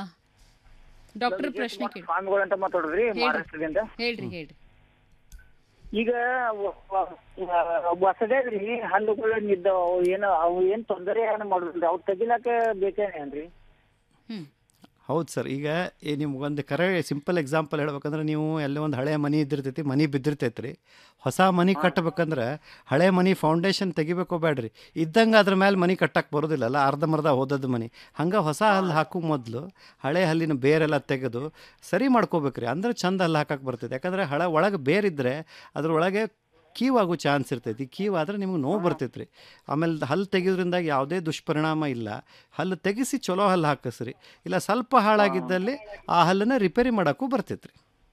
ಡಾಕ್ಟರ್ ಪ್ರಶ್ನೆ ಕೇಳಿ ಸ್ವಾಮಿಗಳು ಅಂತ ಮಾತಾಡೋದ್ರಿ ಹೇಳ್ರಿ. ಮಹಾರಾಷ್ಟ್ರದಿಂದ ಹೇಳ್ರಿ ಹೇಳ್ರಿ ಈಗ ಹೊಸದೇದ್ರಿ ಹಲ್ಲುಗಳು ನಿದ್ದ ಅವು ಏನು ಅವು ಏನ್ ತೊಂದರೆ ಏನು ಮಾಡುದಿಲ್ಲ ಅವು ತೆಗಿಲಾಕ ಬೇಕೇನೇನ್ರಿ ಹೌದು ಸರ್ ಈಗ ಈ ನಿಮ್ಗೊಂದು ಕರೆ ಸಿಂಪಲ್ ಎಕ್ಸಾಂಪಲ್ ಹೇಳ್ಬೇಕಂದ್ರೆ ನೀವು ಎಲ್ಲೋ ಒಂದು ಹಳೆ ಮನೆ ಇದ್ದಿರ್ತೈತಿ ಮನೆ ಬಿದ್ದಿರ್ತೈತಿ ರೀ ಹೊಸ ಮನೆ ಕಟ್ಟಬೇಕಂದ್ರೆ ಹಳೆ ಮನೆ ಫೌಂಡೇಶನ್ ತೆಗಿಬೇಕೋ ಬೇಡ್ರಿ ಇದ್ದಂಗೆ ಅದ್ರ ಮೇಲೆ ಮನೆ ಕಟ್ಟಕ್ಕೆ ಬರೋದಿಲ್ಲಲ್ಲ ಅರ್ಧಂಬರ್ಧ ಹೋದದ್ದು ಮನೆ ಹಂಗೆ ಹೊಸ ಹಲ್ಲು ಹಾಕೋ ಮೊದಲು ಹಳೆ ಹಲ್ಲಿನ ಬೇರೆಲ್ಲ ತೆಗೆದು ಸರಿ ಮಾಡ್ಕೋಬೇಕ್ರಿ ಅಂದ್ರೆ ಚಂದ ಹಲ್ಲು ಹಾಕಕ್ಕೆ ಬರ್ತೈತೆ ಯಾಕಂದರೆ ಹಳೆ ಒಳಗೆ ಬೇರಿದ್ರೆ ಅದ್ರೊಳಗೆ ಕೀವಾಗೋ ಚಾನ್ಸ್ ಇರ್ತೈತಿ ಕೀವಾದ್ರೆ ನಿಮ್ಗೆ ನೋವು ಬರ್ತೈತೆ ರೀ ಆಮೇಲೆ ಹಲ್ಲು ತೆಗೆಯೋದ್ರಿಂದ ಯಾವುದೇ ದುಷ್ಪರಿಣಾಮ ಇಲ್ಲ ಹಲ್ಲು ತೆಗಿಸಿ ಚಲೋ ಹಲ್ಲು ಹಾಕಿಸ್ರಿ ಇಲ್ಲ ಸ್ವಲ್ಪ ಹಾಳಾಗಿದ್ದಲ್ಲಿ ಆ ಹಲ್ಲನ್ನು ರಿಪೇರಿ ಮಾಡೋಕ್ಕೂ ಬರ್ತೈತೆ ರೀ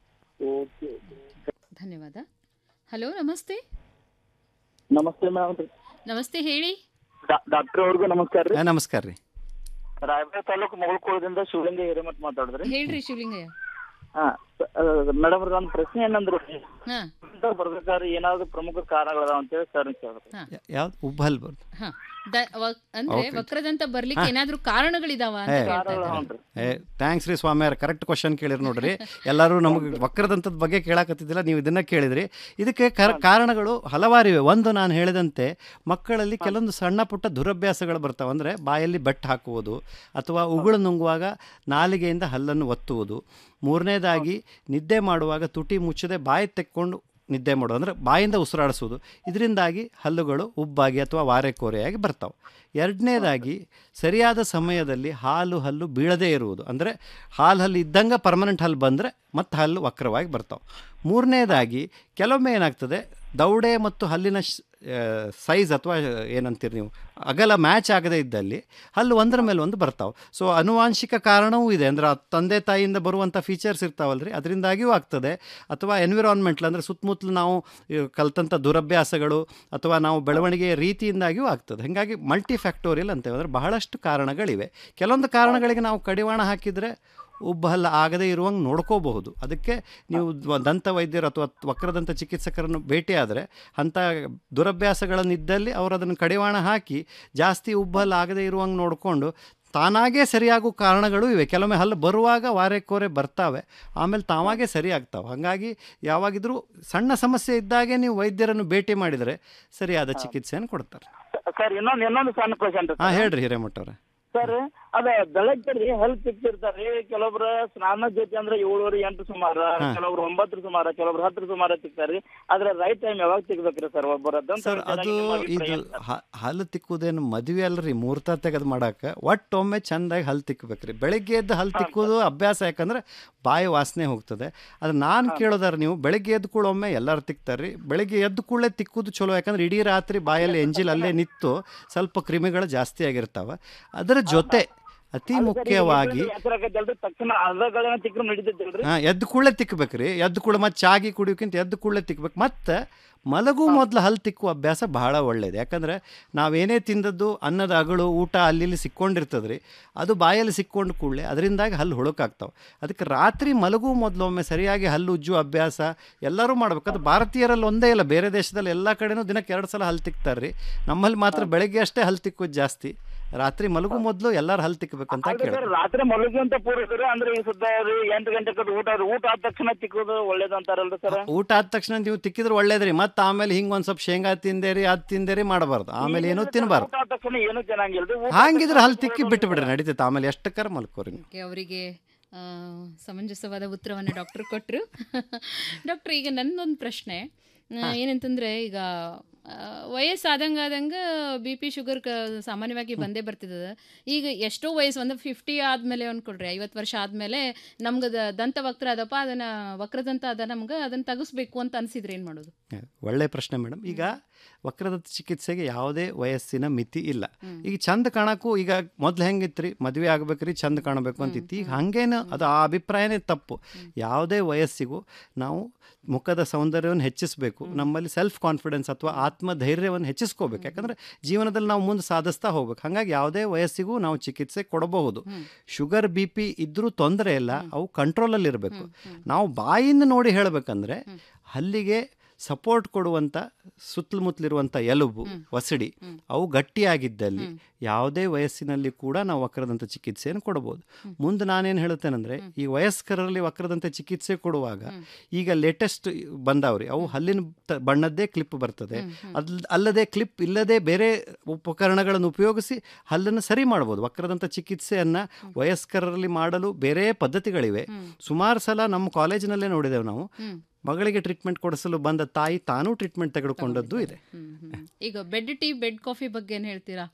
ಧನ್ಯವಾದ ಹಲೋ ನಮಸ್ತೆ ನಮಸ್ತೆ ಮೇಡಮ್ ನಮಸ್ತೆ ಹೇಳಿ ಡಾಕ್ಟರ್ ಅವ್ರಿಗೂ ನಮಸ್ಕಾರ ರೀ ನಮಸ್ಕಾರ ರೀ ರಾಯಬಾಗ ತಾಲೂಕು ಮಗಳಕೋಳದಿಂದ ಶಿವಲಿಂಗ ಹಿರೇಮಠ ಮಾತಾಡಿದ್ರಿ ಹೇಳ್ರಿ ಶಿವಲಿಂಗಯ್ಯ ಹಾ ಮೇಡಮ್ ನನ್ನ ಪ್ರಶ್ನೆ ಏನಂದ್ರು ಹಾ ಬರ್ಬೇಕಾದ್ರೆ ಏನಾದ್ರು ಪ್ರಮುಖ ಕಾರಣಗಳದಾವ ಅಂತೇಳಿ ಸರ್ ಕೇಳಿದ್ರು ಯಾವ್ದು ಉಬ್ಬು ಹಲ್ಲು ಬರ್ದು ಹಾ ದ- ವ- ಅಂದ್ರೆ Okay. ವಕ್ರದಂತ ಬರ್ಲಿಕ್ಕೆ ಏನಾದ್ರೂ ಕಾರಣಗಳಿದಾವ ಅಂತ ಕೇಳ್ತಾ ಇದ್ದಾರೆ. ಏ ಥ್ಯಾಂಕ್ಸ್ ರೀ ಸ್ವಾಮಿಯಾರ ಕರೆಕ್ಟ್ ಕ್ವಶನ್ ಕೇಳಿರಿ ನೋಡ್ರಿ ಎಲ್ಲರೂ ನಮಗೆ ವಕ್ರದಂಥದ್ದು ಬಗ್ಗೆ ಕೇಳಾಕತ್ತಿದ್ದಿಲ್ಲ ನೀವು ಇದನ್ನ ಕೇಳಿದ್ರಿ ಇದಕ್ಕೆ ಕರ- ಕಾರಣಗಳು ಹಲವಾರಿವೆ ಒಂದು ನಾನು ಹೇಳಿದಂತೆ ಮಕ್ಕಳಲ್ಲಿ ಕೆಲವೊಂದು ಸಣ್ಣ ಪುಟ್ಟ ದುರಭ್ಯಾಸಗಳು ಬರ್ತಾವೆ ಅಂದರೆ ಬಾಯಲ್ಲಿ ಬೆಟ್ಟು ಹಾಕುವುದು ಅಥವಾ ಉಗುಳು ನುಂಗುವಾಗ ನಾಲಿಗೆಯಿಂದ ಹಲ್ಲನ್ನು ಒತ್ತುವುದು ಮೂರನೇದಾಗಿ ನಿದ್ದೆ ಮಾಡುವಾಗ ತುಟಿ ಮುಚ್ಚದೆ ಬಾಯಿ ತೆಕ್ಕೊಂಡು ನಿದ್ದೆ ಮಾಡೋದು ಅಂದರೆ ಬಾಯಿಂದ ಉಸಿರಾಡಿಸೋದು ಇದರಿಂದಾಗಿ ಹಲ್ಲುಗಳು ಉಬ್ಬಾಗಿ ಅಥವಾ ವಾರೆಕೋರೆಯಾಗಿ ಬರ್ತಾವೆ ಎರಡನೇದಾಗಿ ಸರಿಯಾದ ಸಮಯದಲ್ಲಿ ಹಾಲು ಹಲ್ಲು ಬೀಳದೇ ಇರುವುದು ಅಂದರೆ ಹಾಲು ಹಲ್ಲು ಇದ್ದಂಗೆ ಪರ್ಮನೆಂಟ್ ಹಲ್ಲು ಬಂದರೆ ಮತ್ತೆ ಹಲ್ಲು ವಕ್ರವಾಗಿ ಬರ್ತಾವೆ ಮೂರನೇದಾಗಿ ಕೆಲವೊಮ್ಮೆ ಏನಾಗ್ತದೆ ದೌಡೆ ಮತ್ತು ಹಲ್ಲಿನ ಸೈಜ್ ಅಥವಾ ಏನಂತೀರಿ ನೀವು ಅಗಲ ಮ್ಯಾಚ್ ಆಗದೇ ಇದ್ದಲ್ಲಿ ಹಲ್ಲು ಒಂದರ ಮೇಲೆ ಒಂದು ಬರ್ತಾವೆ ಸೊ ಅನುವಾಂಶಿಕ ಕಾರಣವೂ ಇದೆ ಅಂದರೆ ತಂದೆ ತಾಯಿಯಿಂದ ಬರುವಂಥ ಫೀಚರ್ಸ್ ಇರ್ತಾವಲ್ರಿ ಅದರಿಂದಾಗಿಯೂ ಆಗ್ತದೆ ಅಥವಾ ಎನ್ವಿರಾನ್ಮೆಂಟ್ಲ್ ಅಂದರೆ ಸುತ್ತಮುತ್ತಲು ನಾವು ಈ ಕಲ್ತಂಥ ದುರಭ್ಯಾಸಗಳು ಅಥವಾ ನಾವು ಬೆಳವಣಿಗೆಯ ರೀತಿಯಿಂದಾಗಿಯೂ ಆಗ್ತದೆ ಹಾಗಾಗಿ ಮಲ್ಟಿ ಫ್ಯಾಕ್ಟೋರಿಯಲ್ ಅಂತೇವೆ ಅಂದರೆ ಬಹಳಷ್ಟು ಕಾರಣಗಳಿವೆ ಕೆಲವೊಂದು ಕಾರಣಗಳಿಗೆ ನಾವು ಕಡಿವಾಣ ಹಾಕಿದರೆ ಉಬ್ಬು ಹಲ್ಲು ಆಗದೇ ಇರುವಂಗೆ ನೋಡ್ಕೋಬಹುದು ಅದಕ್ಕೆ ನೀವು ದ್ವ- ದಂತ ವೈದ್ಯರು ಅಥವಾ ವಕ್ರದಂತ ಚಿಕಿತ್ಸಕರನ್ನು ಭೇಟಿಯಾದರೆ ಅಂಥ ದುರಭ್ಯಾಸಗಳನ್ನಿದ್ದಲ್ಲಿ ಅವರು ಅದನ್ನು ಕಡಿವಾಣ ಹಾಕಿ ಜಾಸ್ತಿ ಉಬ್ಬು ಹಲ್ಲು ಆಗದೇ ಇರುವಂಗೆ ನೋಡಿಕೊಂಡು ತಾನಾಗೇ ಸರಿಯಾಗೋ ಕಾರಣಗಳು ಇವೆ ಕೆಲವೊಮ್ಮೆ ಹಲ್ಲು ಬರುವಾಗ ವಾರೆಕೋರೆ ಬರ್ತಾವೆ ಆಮೇಲೆ ತಾವಾಗೇ ಸರಿ ಆಗ್ತಾವೆ ಹಾಗಾಗಿ ಯಾವಾಗಿದ್ರೂ ಸಣ್ಣ ಸಮಸ್ಯೆ ಇದ್ದಾಗೆ ನೀವು ವೈದ್ಯರನ್ನು ಭೇಟಿ ಮಾಡಿದರೆ ಸರಿಯಾದ ಚಿಕಿತ್ಸೆಯನ್ನು ಕೊಡ್ತಾರೆ ಸರ್ ಇನ್ನೊಂದು ಇನ್ನೊಂದು ಸಣ್ಣ ಕ್ವಶನ್ ಹಾಂ ಹೇಳ್ರಿ ಹಿರೇಮಠವ್ರೆ ಸರ್ ಅದ ಬೆಳಗ್ಗೆ ರೀ ಹೆಲ್ತ್ ತಿಕ್ತಿರ್ತಾರ್ರಿ ಕೆಲವೊಬ್ರು ಸ್ನಾನದ ಜೊತೆ ಅಂದ್ರೆ ಏಳುವರೆ ಎಂಟು ಸುಮಾರ ಹಾ. ಕೆಲವೊಬ್ರು ಒಂಬತ್ತರ ಸುಮಾರ ಕೆಲವೊಬ್ರು ಹತ್ತರ ಸುಮಾರ ತಿಕ್ತಾರ್ರಿ ಆದ್ರೆ ರೈಟ್ ಟೈಮ್ ಯಾವಾಗ ತಿಕ್ಬೇಕ್ರಿ ಸರ್ ಒಬ್ಬರ ಸರ್ ಅದು ಇದು ಹ- ಹಲ್ಲು ತಿಕ್ಕುವುದೇನು ಮದುವೆ ಅಲ್ರಿ ಮುಹೂರ್ತ ತೆಗೆದು ಮಾಡಕ್ಕೆ ಒಟ್ಟೊಮ್ಮೆ ಚೆಂದಾಗಿ ಹಲ್ಲು ತಿಕ್ಕಬೇಕ್ರಿ ಬೆಳಿಗ್ಗೆ ಎದ್ದು ಹಲ್ಲು ತಿಕ್ಕೋದು ಅಭ್ಯಾಸ ಯಾಕಂದ್ರೆ ಬಾಯಿ ವಾಸನೆ ಹೋಗ್ತದೆ ಅದು ನಾನು ಕೇಳೋದಾರ ನೀವು ಬೆಳಿಗ್ಗೆ ಎದ್ದು ಕೂಡ ಒಮ್ಮೆ ಎಲ್ಲರೂ ತಿಕ್ತಾರ್ರಿ ಬೆಳಿಗ್ಗೆ ಎದ್ದು ಕೂಡಲೇ ತಿಕ್ಕುದು ಚಲೋ ಯಾಕಂದ್ರೆ ಇಡೀ ರಾತ್ರಿ ಬಾಯಲ್ಲಿ ಎಂಜಿಲ್ ಅಲ್ಲೇ ನಿಂತು ಸ್ವಲ್ಪ ಕ್ರಿಮಿಗಳು ಜಾಸ್ತಿ ಆಗಿರ್ತಾವೆ ಅದರ ಜೊತೆ ಅತಿ ಮುಖ್ಯವಾಗಿ ತಕ್ಷಣ ಅರ್ಧಗಳನ್ನ ತಿಕ್ರು ನಡೀತೈತಿಲ್ರಿ ಹಾಂ ಎದ್ದು ಕೂಡಲೇ ತಿಕ್ಕಬೇಕ್ರಿ ಎದ್ದು ಕೂಡ ಮತ್ತೆ ಚಾಗಿ ಕುಡಿಯೋಕ್ಕಿಂತ ಎದ್ದು ಕೂಡಲೇ ತಿಕ್ಬೇಕು ಮತ್ತು ಮಲಗು ಮೊದಲು ಹಲ್ಲು ತಿಕ್ಕುವ ಅಭ್ಯಾಸ ಬಹಳ ಒಳ್ಳೆಯದು ಯಾಕಂದರೆ ನಾವೇನೇ ತಿಂದದ್ದು ಅನ್ನದ ಅಗಳು ಊಟ ಅಲ್ಲಿ ಇಲ್ಲಿ ಸಿಕ್ಕೊಂಡಿರ್ತದೆ ರೀ ಅದು ಬಾಯಲ್ಲಿ ಸಿಕ್ಕೊಂಡು ಕೂಡಲೇ ಅದರಿಂದಾಗಿ ಹಲ್ಲು ಹುಳುಕಾಗ್ತಾವೆ ಅದಕ್ಕೆ ರಾತ್ರಿ ಮಲಗು ಮೊದಲು ಒಮ್ಮೆ ಸರಿಯಾಗಿ ಹಲ್ಲು ಉಜ್ಜುವ ಅಭ್ಯಾಸ ಎಲ್ಲರೂ ಮಾಡ್ಬೇಕು ಅದು ಭಾರತೀಯರಲ್ಲಿ ಒಂದೇ ಇಲ್ಲ ಬೇರೆ ದೇಶದಲ್ಲಿ ಎಲ್ಲ ಕಡೆನೂ ದಿನಕ್ಕೆ ಎರಡು ಸಲ ಹಲ್ಲು ತಿಕ್ತಾರೆ ರೀ ನಮ್ಮಲ್ಲಿ ಮಾತ್ರ ಬೆಳಗ್ಗೆ ಅಷ್ಟೇ ಹಲ್ಲು ತಿಕ್ಕೋದು ಜಾಸ್ತಿ ರಾತ್ರಿ ಮಲಗು ಮೊದಲು ಎಲ್ಲರೂ ಹಲ್ಲು ತಿಕ್ಕಬೇಕಂತ ಅಲ್ರಿ ಕೇಳಿ ಸರ್ ರಾತ್ರಿ ಮಲಗಿಂತ ಪೂರ್ವ ಅಂದ್ರೆ ಈ ಸುತ್ತ ರೀ ಎಂಟು ಗಂಟೆ ಕಟ್ಟು ಊಟ ಊಟ ಆದ ತಕ್ಷಣ ತಿಕ್ಕೋದು ಒಳ್ಳೇದು ಅಂತಾರಲ್ರಿ ಸರ್ ಊಟ ಆದ ತಕ್ಷಣ ನೀವು ತಿಕ್ಕಿದ್ರೆ ಒಳ್ಳೇದ್ರಿ ಮತ್ತೆ ಆಮೇಲೆ ಹಿಂಗೆ ಒಂದು ಸ್ವಲ್ಪ ಶೇಂಗಾ ತಿಂದೇರಿ ಅದು ತಿಂದೇರಿ ಮಾಡಬಾರ್ದು ಆಮೇಲೆ ಏನೂ ತಿನ್ನಬಾರ್ದು ಊಟ ಆದ ತಕ್ಷಣ ಏನು ಚೆನ್ನಾಗಿಲ್ರಿ ಊಟ ಹಾಗಿದ್ರೆ ಹಲ್ಲು ತಿಕ್ಕಿ ಬಿಟ್ಟು ಬಿಡ್ರಿ ನಡೀತೈತೆ ಆಮೇಲೆ ಎಷ್ಟಕ್ಕಾರ ಮಲ್ಕೋರಿ ನೀವು ಓಕೆ, ಅವರಿಗೆ ಆ, ಸಮಂಜಸವಾದ ಉತ್ತರವನ್ನು ಡಾಕ್ಟರ್ ಕೊಟ್ಟರು ಡಾಕ್ಟರ್ ಈಗ ನನ್ನೊಂದು ಪ್ರಶ್ನೆ ಆ, ಏನಂತಂದ್ರೆ ಈಗ ಆ, ವಯಸ್ಸಾದಂಗೆ ಆದಂಗೆ ಬಿ ಪಿ ಶುಗರ್ ಕ ಸಾಮಾನ್ಯವಾಗಿ ಬಂದೇ ಬರ್ತಿದ್ದದ ಈಗ ಎಷ್ಟೋ ವಯಸ್ಸು ಒಂದು ಫಿಫ್ಟಿ ಆದಮೇಲೆ ಅನ್ಕೊಳ್ರಿ ಐವತ್ತು ವರ್ಷ ಆದಮೇಲೆ ನಮ್ಗೆ ದ- ದಂತ ವಕ್ರ ಅದಪ್ಪ ಅದನ್ನು ವಕ್ರದಂತ ಅದ ನಮ್ಗೆ ಅದನ್ನು ತೆಗಿಸ್ಬೇಕು ಅಂತ ಅನಿಸಿದ್ರೆ ಏನು ಮಾಡೋದು ಒಳ್ಳೆ ಪ್ರಶ್ನೆ ಮೇಡಮ್ ಈಗ ವಕ್ರದತ್ತ ಚಿಕಿತ್ಸೆಗೆ ಯಾವುದೇ ವಯಸ್ಸಿನ ಮಿತಿ ಇಲ್ಲ ಈಗ ಚಂದ ಕಾಣಕ್ಕೂ ಈಗ ಮೊದ್ಲು ಹೆಂಗಿತ್ರಿ ಮದುವೆ ಆಗ್ಬೇಕ್ರಿ ಚಂದ ಕಾಣಬೇಕು ಅಂತಿತ್ತು ಈಗ ಹಂಗೇನು ಅದು ಆ ಅಭಿಪ್ರಾಯನೇ ತಪ್ಪು ಯಾವುದೇ ವಯಸ್ಸಿಗೂ ನಾವು ಮುಖದ ಸೌಂದರ್ಯವನ್ನು ಹೆಚ್ಚಿಸಬೇಕು ನಮ್ಮಲ್ಲಿ ಸೆಲ್ಫ್ ಕಾನ್ಫಿಡೆನ್ಸ್ ಅಥವಾ ಆತ್ಮಧೈರ್ಯವನ್ನು ಹೆಚ್ಚಿಸ್ಕೋಬೇಕು ಯಾಕಂದರೆ ಜೀವನದಲ್ಲಿ ನಾವು ಮುಂದೆ ಸಾಧಿಸ್ತಾ ಹೋಗ್ಬೇಕು ಹಾಗಾಗಿ ಯಾವುದೇ ವಯಸ್ಸಿಗೂ ನಾವು ಚಿಕಿತ್ಸೆ ಕೊಡಬಹುದು ಶುಗರ್ ಬಿ ಪಿ ಇದ್ರೂ ತೊಂದರೆ ಇಲ್ಲ ಅವು ಕಂಟ್ರೋಲಲ್ಲಿ ಇರಬೇಕು ನಾವು ಬಾಯಿಂದ ನೋಡಿ ಹೇಳಬೇಕಂದ್ರೆ ಹಲ್ಲಿಗೆ ಸಪೋರ್ಟ್ ಕೊಡುವಂಥ ಸುತ್ತಮುತ್ತಲಿರುವಂಥ ಎಲುಬು ಒಸಡಿ ಅವು ಗಟ್ಟಿಯಾಗಿದ್ದಲ್ಲಿ ಯಾವುದೇ ವಯಸ್ಸಿನಲ್ಲಿ ಕೂಡ ನಾವು ವಕ್ರದಂತ ಚಿಕಿತ್ಸೆಯನ್ನು ಕೊಡಬಹುದು ಮುಂದೆ ನಾನೇನು ಹೇಳುತ್ತೇನೆಂದರೆ ಈ ವಯಸ್ಕರಲ್ಲಿ ವಕ್ರದಂತ ಚಿಕಿತ್ಸೆ ಕೊಡುವಾಗ ಈಗ ಲೇಟೆಸ್ಟ್ ಬಂದಾವ್ರಿ ಅವು ಹಲ್ಲಿನ ತ- ಬಣ್ಣದ್ದೇ ಕ್ಲಿಪ್ ಬರ್ತದೆ ಅದ್ ಅಲ್ಲದೆ ಕ್ಲಿಪ್ ಇಲ್ಲದೆ ಬೇರೆ ಉಪಕರಣಗಳನ್ನು ಉಪಯೋಗಿಸಿ ಹಲ್ಲನ್ನು ಸರಿ ಮಾಡ್ಬೋದು ವಕ್ರದಂತ ಚಿಕಿತ್ಸೆಯನ್ನು ವಯಸ್ಕರಲ್ಲಿ ಮಾಡಲು ಬೇರೆ ಪದ್ಧತಿಗಳಿವೆ ಸುಮಾರು ಸಲ ನಮ್ಮ ಕಾಲೇಜಿನಲ್ಲೇ ನೋಡಿದೆವು ನಾವು ಮಗಳಿಗೆ ಟ್ರೀಟ್ಮೆಂಟ್ ಕೊಡಿಸಲು ಬಂದ ತಾಯಿ ತಾನೂ ಟ್ರೀಟ್ಮೆಂಟ್ ತೆಗೆದುಕೊಂಡದ್ದು ಇದೆ ಈಗ ಬೆಡ್ ಟೀ ಬೆಡ್ ಕಾಫಿ ಬಗ್ಗೆ ಏನು ಹೇಳ್ತೀರಾ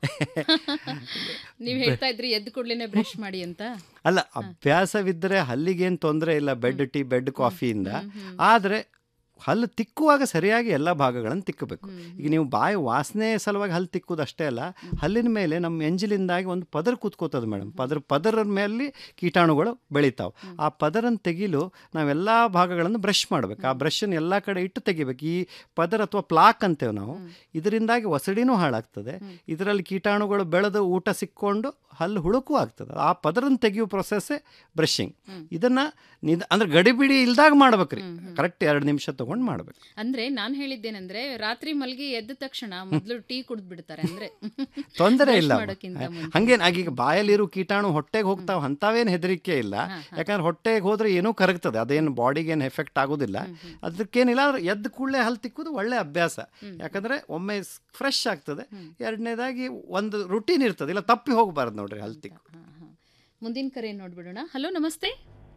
ನೀವು ಹೇಳ್ತಾ ಇದ್ರಿ ಎದ್ದು ಕೂಡಲೇ ಬ್ರಷ್ ಮಾಡಿ ಅಂತ ಅಲ್ಲ ಅಭ್ಯಾಸವಿದ್ದರೆ ಹಲ್ಲಿಗೇನು ತೊಂದರೆ ಇಲ್ಲ ಬೆಡ್ ಟೀ ಬೆಡ್ ಕಾಫಿಯಿಂದ ಆದರೆ ಹಲ್ಲು ತಿಕ್ಕುವಾಗ ಸರಿಯಾಗಿ ಎಲ್ಲ ಭಾಗಗಳನ್ನು ತಿಕ್ಕಬೇಕು ಈಗ ನೀವು ಬಾಯಿ ವಾಸನೆ ಸಲುವಾಗಿ ಹಲ್ಲು ತಿಕ್ಕುವುದು ಅಷ್ಟೇ ಅಲ್ಲ ಹಲ್ಲಿನ ಮೇಲೆ ನಮ್ಮ ಎಂಜಿಲಿಂದಾಗಿ ಒಂದು ಪದರ ಕೂತ್ಕೋತದೆ ಮೇಡಮ್ ಪದರ ಪದರದ ಮೇಲೆ ಕೀಟಾಣುಗಳು ಬೆಳಿತಾವೆ ಆ ಪದರನ್ನು ತೆಗಿಲು ನಾವೆಲ್ಲ ಭಾಗಗಳನ್ನು ಬ್ರಷ್ ಮಾಡಬೇಕು ಆ ಬ್ರಷನ್ನು ಎಲ್ಲ ಕಡೆ ಇಟ್ಟು ತೆಗಿಬೇಕು ಈ ಪದರ ಅಥವಾ ಪ್ಲಾಕ್ ಅಂತೇವೆ ನಾವು ಇದರಿಂದಾಗಿ ಒಸಡಿನೂ ಹಾಳಾಗ್ತದೆ ಇದರಲ್ಲಿ ಕೀಟಾಣುಗಳು ಬೆಳೆದು ಊಟ ಸಿಕ್ಕೊಂಡು ಹಲ್ಲು ಹುಳುಕು ಆಗ್ತದೆ ಆ ಪದರನ್ನು ತೆಗೆಯುವ ಪ್ರೊಸೆಸ್ಸೇ ಬ್ರಷಿಂಗ್ ಇದನ್ನು ನಿದ ಅಂದ್ರೆ ಗಡಿಬಿಡಿ ಇಲ್ದಾಗ ಮಾಡ್ಬೇಕ್ರಿ ಕರೆಕ್ಟ್ ಎರಡು ನಿಮಿಷ ತೊಗೊಂಡು ಮಾಡ್ಬೇಕು ಅಂದ್ರೆ ನಾನು ಹೇಳಿದ್ದೇನೆಂದ್ರೆ ರಾತ್ರಿ ಮಲ್ಗಿ ಎದ್ದ ತಕ್ಷಣ ಮೊದಲು ಟೀ ಕುಡಿದು ಬಿಡ್ತಾರೆ ಅಂದ್ರೆ ತೊಂದರೆ brush ಇಲ್ಲ ಮಾಡೋಕ್ಕಿಂತ ಮುಂಚೆ. ಹಂಗೇನು ಆಗೀಗ ಬಾಯಲ್ಲಿರೋ ಕೀಟಾಣು ಹೊಟ್ಟೆಗೆ ಹೋಗ್ತಾವೆ ಅಂಥವೇನು ಹೆದರಿಕೆ ಇಲ್ಲ ಯಾಕಂದ್ರೆ ಹೊಟ್ಟೆಗೆ ಹೋದ್ರೆ ಏನೂ ಕರಗ್ತದೆ ಅದೇನು ಬಾಡಿಗೆ ಏನು ಎಫೆಕ್ಟ್ ಆಗೋದಿಲ್ಲ ಅದಕ್ಕೇನಿಲ್ಲ ಆದ್ರೆ ಎದ್ದು ಕೂಡಲೇ ಹಲ್ಲು ತಿಕ್ಕುದು ಒಳ್ಳೆ ಅಭ್ಯಾಸ ಯಾಕಂದ್ರೆ ಒಮ್ಮೆ ಫ್ರೆಶ್ ಆಗ್ತದೆ ಎರಡನೇದಾಗಿ ಒಂದು ರುಟೀನ್ ಇರ್ತದೆ ಇಲ್ಲ ತಪ್ಪಿ ಹೋಗಬಾರ್ದು ನೋಡ್ರಿ ಹಲ್ಲು ತಿಕ್ಕು ಮುಂದಿನ ಕರೆ ನೋಡ್ಬಿಡೋಣ ಹಲೋ ನಮಸ್ತೆ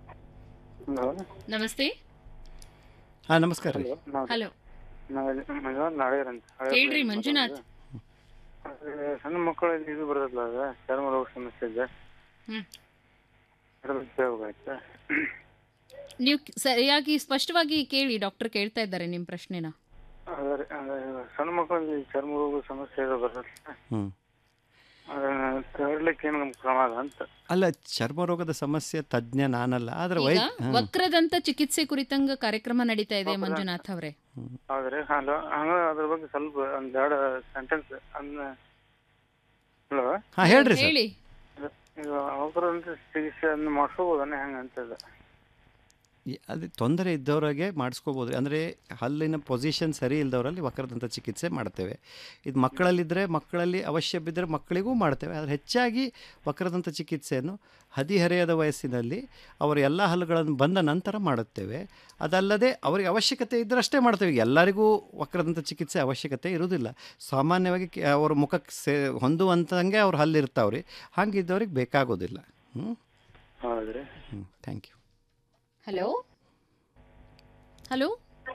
ನಮಸ್ತೆ ಹಾಂ ನಮಸ್ಕಾರ ರೀ ಹಲೋ ನಾಳೆರ್ ಅಂತ ಹೇಳ್ರಿ ಮಂಜುನಾಥ್ ಅದೇ ಸಣ್ಣ ಮಕ್ಕಳಲ್ಲಿ ಇದು ಬರೋದಿಲ್ಲ ಅದ ಚರ್ಮ ರೋಗ ಸಮಸ್ಯೆ ಇದೆ ಹ್ಮ್. ಅದ್ರ ಬಗ್ಗೆ ಕೇಳ್ಬೇಕಾಯ್ತಾ ನೀವು ಸರಿಯಾಗಿ ಸ್ಪಷ್ಟವಾಗಿ ಕೇಳಿ ಡಾಕ್ಟರ್ ಕೇಳ್ತಾ ಇದ್ದಾರೆ ನಿಮ್ಮ ಪ್ರಶ್ನೆನ ಅದೇ ಅದೇ ಸಣ್ಣ ಮಕ್ಕಳಲ್ಲಿ ಚರ್ಮ ರೋಗ ಸಮಸ್ಯೆ ಇದೆ ಬರೋದಿಲ್ಲ ಹ್ಞೂ ಅದನ್ನ ತರಲಿಕ್ಕೆ ಏನು ನಮ್ಗೆ ಪ್ರಮಾದ ಅಂತ ಅಲ್ಲ ಚರ್ಮ ರೋಗದ ಸಮಸ್ಯೆ ತಜ್ಞ ನಾನಲ್ಲ ಆದ್ರೆ ವೈ ಈಗ ಹಾಂ. ವಕ್ರದಂತ ಚಿಕಿತ್ಸೆ ಕುರಿತಂಗ ಕಾರ್ಯಕ್ರಮ ನಡೀತಾ ಇದೆ ಮಂಜುನಾಥ್ ಅವರೇ ಹೌದ್ರಿ ಹಲೋ ಹಂಗ ಅದ್ರ ಬಗ್ಗೆ ಸ್ವಲ್ಪ ಒಂದ್ ಎರಡು ಸೆಂಟೆನ್ಸ್ ಅನ್ನ ಹಲೋ ಹಾಂ ಹೇಳ್ರಿ ಸರ್ ಹೇಳಿ ಈಗ ಅವಕರ ಚಿಕಿತ್ಸೆ ಅನ್ನ ಮಾಡ್ಕೋಬೋದನ್ನ ಹೆಂಗ ಅಂತದ ಈ- ಅದು ತೊಂದರೆ ಇದ್ದವರಿಗೆ ಮಾಡಿಸ್ಕೋಬೋದು ಅಂದರೆ ಹಲ್ಲಿನ ಪೊಸಿಷನ್ ಸರಿ ಇಲ್ಲದವರಲ್ಲಿ ವಕ್ರದಂತ ಚಿಕಿತ್ಸೆ ಮಾಡ್ತೇವೆ ಇದು ಮಕ್ಕಳಲ್ಲಿದ್ದರೆ ಮಕ್ಕಳಲ್ಲಿ ಅವಶ್ಯ ಬಿದ್ದರೆ ಮಕ್ಕಳಿಗೂ ಮಾಡ್ತೇವೆ ಆದರೆ ಹೆಚ್ಚಾಗಿ ವಕ್ರದಂತ ಚಿಕಿತ್ಸೆಯನ್ನು ಹದಿಹರೆಯದ ವಯಸ್ಸಿನಲ್ಲಿ ಅವರು ಎಲ್ಲ ಹಲ್ಲುಗಳನ್ನು ಬಂದ ನಂತರ ಮಾಡುತ್ತೇವೆ ಅದಲ್ಲದೆ ಅವರಿಗೆ ಅವಶ್ಯಕತೆ ಇದ್ದರೆ ಅಷ್ಟೇ ಮಾಡ್ತೇವೆ ಎಲ್ಲರಿಗೂ ವಕ್ರದಂತ ಚಿಕಿತ್ಸೆ ಅವಶ್ಯಕತೆ ಇರುವುದಿಲ್ಲ ಸಾಮಾನ್ಯವಾಗಿ ಕೆ- ಅವ್ರ ಮುಖಕ್ಕೆ ಸೇ ಹೊಂದುವಂತಂಗೆ ಅವ್ರ ಹಲ್ಲಿರ್ತಾವ್ರಿ ಹಾಗಿದ್ದವ್ರಿಗೆ ಬೇಕಾಗೋದಿಲ್ಲ ಹ್ಞೂ ಹೌದ್ರಿ ಹ್ಞೂ thank you hello hello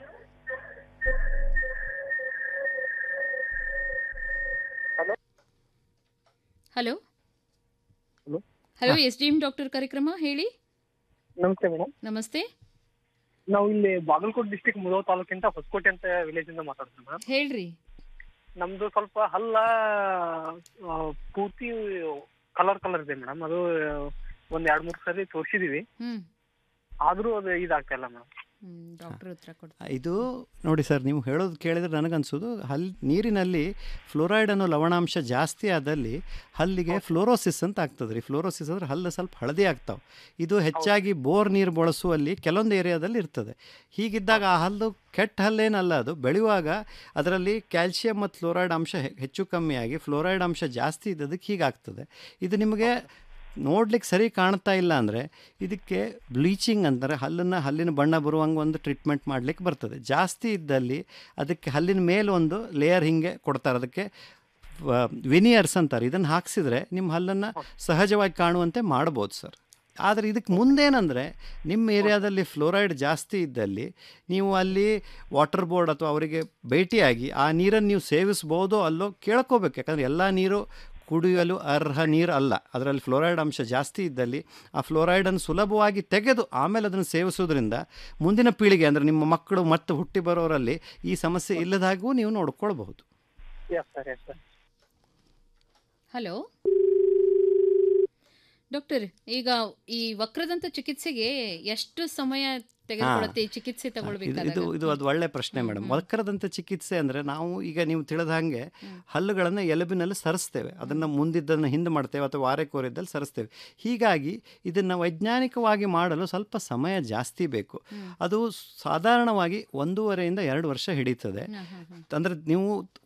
hello hello hello S D M doctor ಕಾರ್ಯಕ್ರಮ ಹೇಳಿ ನಮಸ್ತೆ ಮೇಡಮ್ ನಮಸ್ತೆ ನಾವು ಇಲ್ಲಿ ಬಾಗಲಕೋಟೆ ಡಿಸ್ಟಿಕ್ ಮುಧೋಳ ತಾಲೂಕಿಂದ ಹೊಸಕೋಟೆ ಅಂತ ವಿಲೇಜ್ ಇಂದ ಮಾತಾಡ್ತೀವಿ ಮೇಡಮ್ ಹೇಳ್ರಿ ನಮ್ದು ಸ್ವಲ್ಪ ಹಲ್ಲ ಆ, ಪೂರ್ತಿ ಕಲರ್ ಕಲರ್ ಇದೆ ಮೇಡಮ್ ಅದು ಒಂದ್ ಎರಡ್ ಮೂರ್ ಸರಿ ತೋರ್ಸಿದೀವಿ ಹ್ಮ್ ಆದ್ರೂ ಅದು ಇದಾಗ್ತಾ ಇಲ್ಲ ಮೇಡಮ್ ಡಾಕ್ಟರ್ ಉತ್ತರ ಕೊಡ್ತಾರೆ ಇದು ನೋಡಿ ಸರ್ ನೀವು ಹೇಳೋದು ಕೇಳಿದರೆ ನನಗನ್ಸೋದು ಹಲ್ ನೀರಿನಲ್ಲಿ ಫ್ಲೋರೈಡ್ ಅನ್ನೋ ಲವಣಾಂಶ ಜಾಸ್ತಿ ಆದಲ್ಲಿ ಹಲ್ಲಿಗೆ ಫ್ಲೋರೋಸಿಸ್ ಅಂತ ಆಗ್ತದೆ ರೀ ಫ್ಲೋರೋಸಿಸ್ ಅಂದರೆ ಹಲ್ಲು ಸ್ವಲ್ಪ ಹಳದಿ ಆಗ್ತಾವೆ ಇದು ಹೆಚ್ಚಾಗಿ ಬೋರ್ ನೀರು ಬಳಸುವಲ್ಲಿ ಕೆಲವೊಂದು ಏರಿಯಾದಲ್ಲಿ ಇರ್ತದೆ ಹೀಗಿದ್ದಾಗ ಆ ಹಲ್ಲು ಕೆಟ್ಟ ಹಲ್ಲೇನಲ್ಲ ಅದು ಬೆಳೆಯುವಾಗ ಅದರಲ್ಲಿ ಕ್ಯಾಲ್ಸಿಯಂ ಮತ್ತು ಫ್ಲೋರೈಡ್ ಅಂಶ ಹೆ- ಹೆಚ್ಚು ಕಮ್ಮಿಯಾಗಿ ಫ್ಲೋರೈಡ್ ಅಂಶ ಜಾಸ್ತಿ ಇದ್ದದಕ್ಕೆ ಹೀಗಾಗ್ತದೆ ಇದು ನಿಮಗೆ ನೋಡ್ಲಿಕ್ಕೆ ಸರಿ ಕಾಣ್ತಾ ಇಲ್ಲ ಅಂದರೆ ಇದಕ್ಕೆ ಬ್ಲೀಚಿಂಗ್ ಅಂತಾರೆ ಹಲ್ಲನ್ನು ಹಲ್ಲಿನ ಬಣ್ಣ ಬರುವಂಗೆ ಒಂದು ಟ್ರೀಟ್ಮೆಂಟ್ ಮಾಡಲಿಕ್ಕೆ ಬರ್ತದೆ ಜಾಸ್ತಿ ಇದ್ದಲ್ಲಿ ಅದಕ್ಕೆ ಹಲ್ಲಿನ ಮೇಲೆ ಒಂದು ಲೇಯರ್ ಹಿಂಗೆ ಕೊಡ್ತಾರೆ ಅದಕ್ಕೆ ವಿನಿಯರ್ಸ್ ಅಂತಾರೆ ಇದನ್ನು ಹಾಕ್ಸಿದ್ರೆ ನಿಮ್ಮ ಹಲ್ಲನ್ನು ಸಹಜವಾಗಿ ಕಾಣುವಂತೆ ಮಾಡ್ಬೋದು ಸರ್ ಆದರೆ ಇದಕ್ಕೆ ಮುಂದೇನಂದರೆ ನಿಮ್ಮ ಏರಿಯಾದಲ್ಲಿ ಫ್ಲೋರೈಡ್ ಜಾಸ್ತಿ ಇದ್ದಲ್ಲಿ ನೀವು ಅಲ್ಲಿ ವಾಟರ್ ಬೋರ್ಡ್ ಅಥವಾ ಅವರಿಗೆ ಭೇಟಿಯಾಗಿ ಆ ನೀರನ್ನು ನೀವು ಸೇವಿಸ್ಬೋದೋ ಅಲ್ಲೋ ಕೇಳ್ಕೋಬೇಕು ಯಾಕಂದರೆ ಎಲ್ಲ ನೀರು ಕುಡಿಯಲು ಅರ್ಹ ನೀರು ಅಲ್ಲ ಅದರಲ್ಲಿ ಫ್ಲೋರೈಡ್ ಅಂಶ ಜಾಸ್ತಿ ಇದ್ದಲ್ಲಿ ಆ ಫ್ಲೋರೈಡನ್ನು ಸುಲಭವಾಗಿ ತೆಗೆದು ಆಮೇಲೆ ಅದನ್ನು ಸೇವಿಸೋದ್ರಿಂದ ಮುಂದಿನ ಪೀಳಿಗೆ ಅಂದರೆ ನಿಮ್ಮ ಮಕ್ಕಳು ಮತ್ತೆ ಹುಟ್ಟಿ ಬರೋರಲ್ಲಿ ಈ ಸಮಸ್ಯೆ ಇಲ್ಲದಾಗೂ ನೀವು ನೋಡ್ಕೊಳ್ಬಹುದು yes sir yes sir hello doctor ಈಗ ಈ ವಕ್ರದಂತ ಚಿಕಿತ್ಸೆಗೆ ಎಷ್ಟು ಸಮಯ ತೆಗೆದುಕೊಳ್ಳುತ್ತೆ ಈ ಚಿಕಿತ್ಸೆ ಇದು ತಗೊಳ್ಬೇಕಾದಾಗ ಇದು ಇದು ಅದು ಒಳ್ಳೆ ಪ್ರಶ್ನೆ ಮೇಡಮ್ ವಕ್ರದಂತ ಚಿಕಿತ್ಸೆ ಅಂದರೆ ನಾವು ಈಗ ನೀವು ತಿಳಿದ ಹಾಗೆ ಹಲ್ಲುಗಳನ್ನು ಎಲುಬಿನಲ್ಲಿ ಸರಿಸ್ತೇವೆ ಅದನ್ನು ಮುಂದಿದ್ದನ್ನು ಹಿಂದೆ ಮಾಡ್ತೇವೆ ಅಥವಾ ವಾರೆಕೋರಿದ್ದಲ್ಲಿ ಸರಿಸ್ತೇವೆ ಹೀಗಾಗಿ ಇದನ್ನು ವೈಜ್ಞಾನಿಕವಾಗಿ ಮಾಡಲು ಸ್ವಲ್ಪ ಸಮಯ ಜಾಸ್ತಿ ಬೇಕು ಅದು ಸಾಧಾರಣವಾಗಿ ಒಂದೂವರೆಯಿಂದ ಎರಡು ವರ್ಷ ಹಿಡಿತದೆ ಅಂದರೆ ನೀವು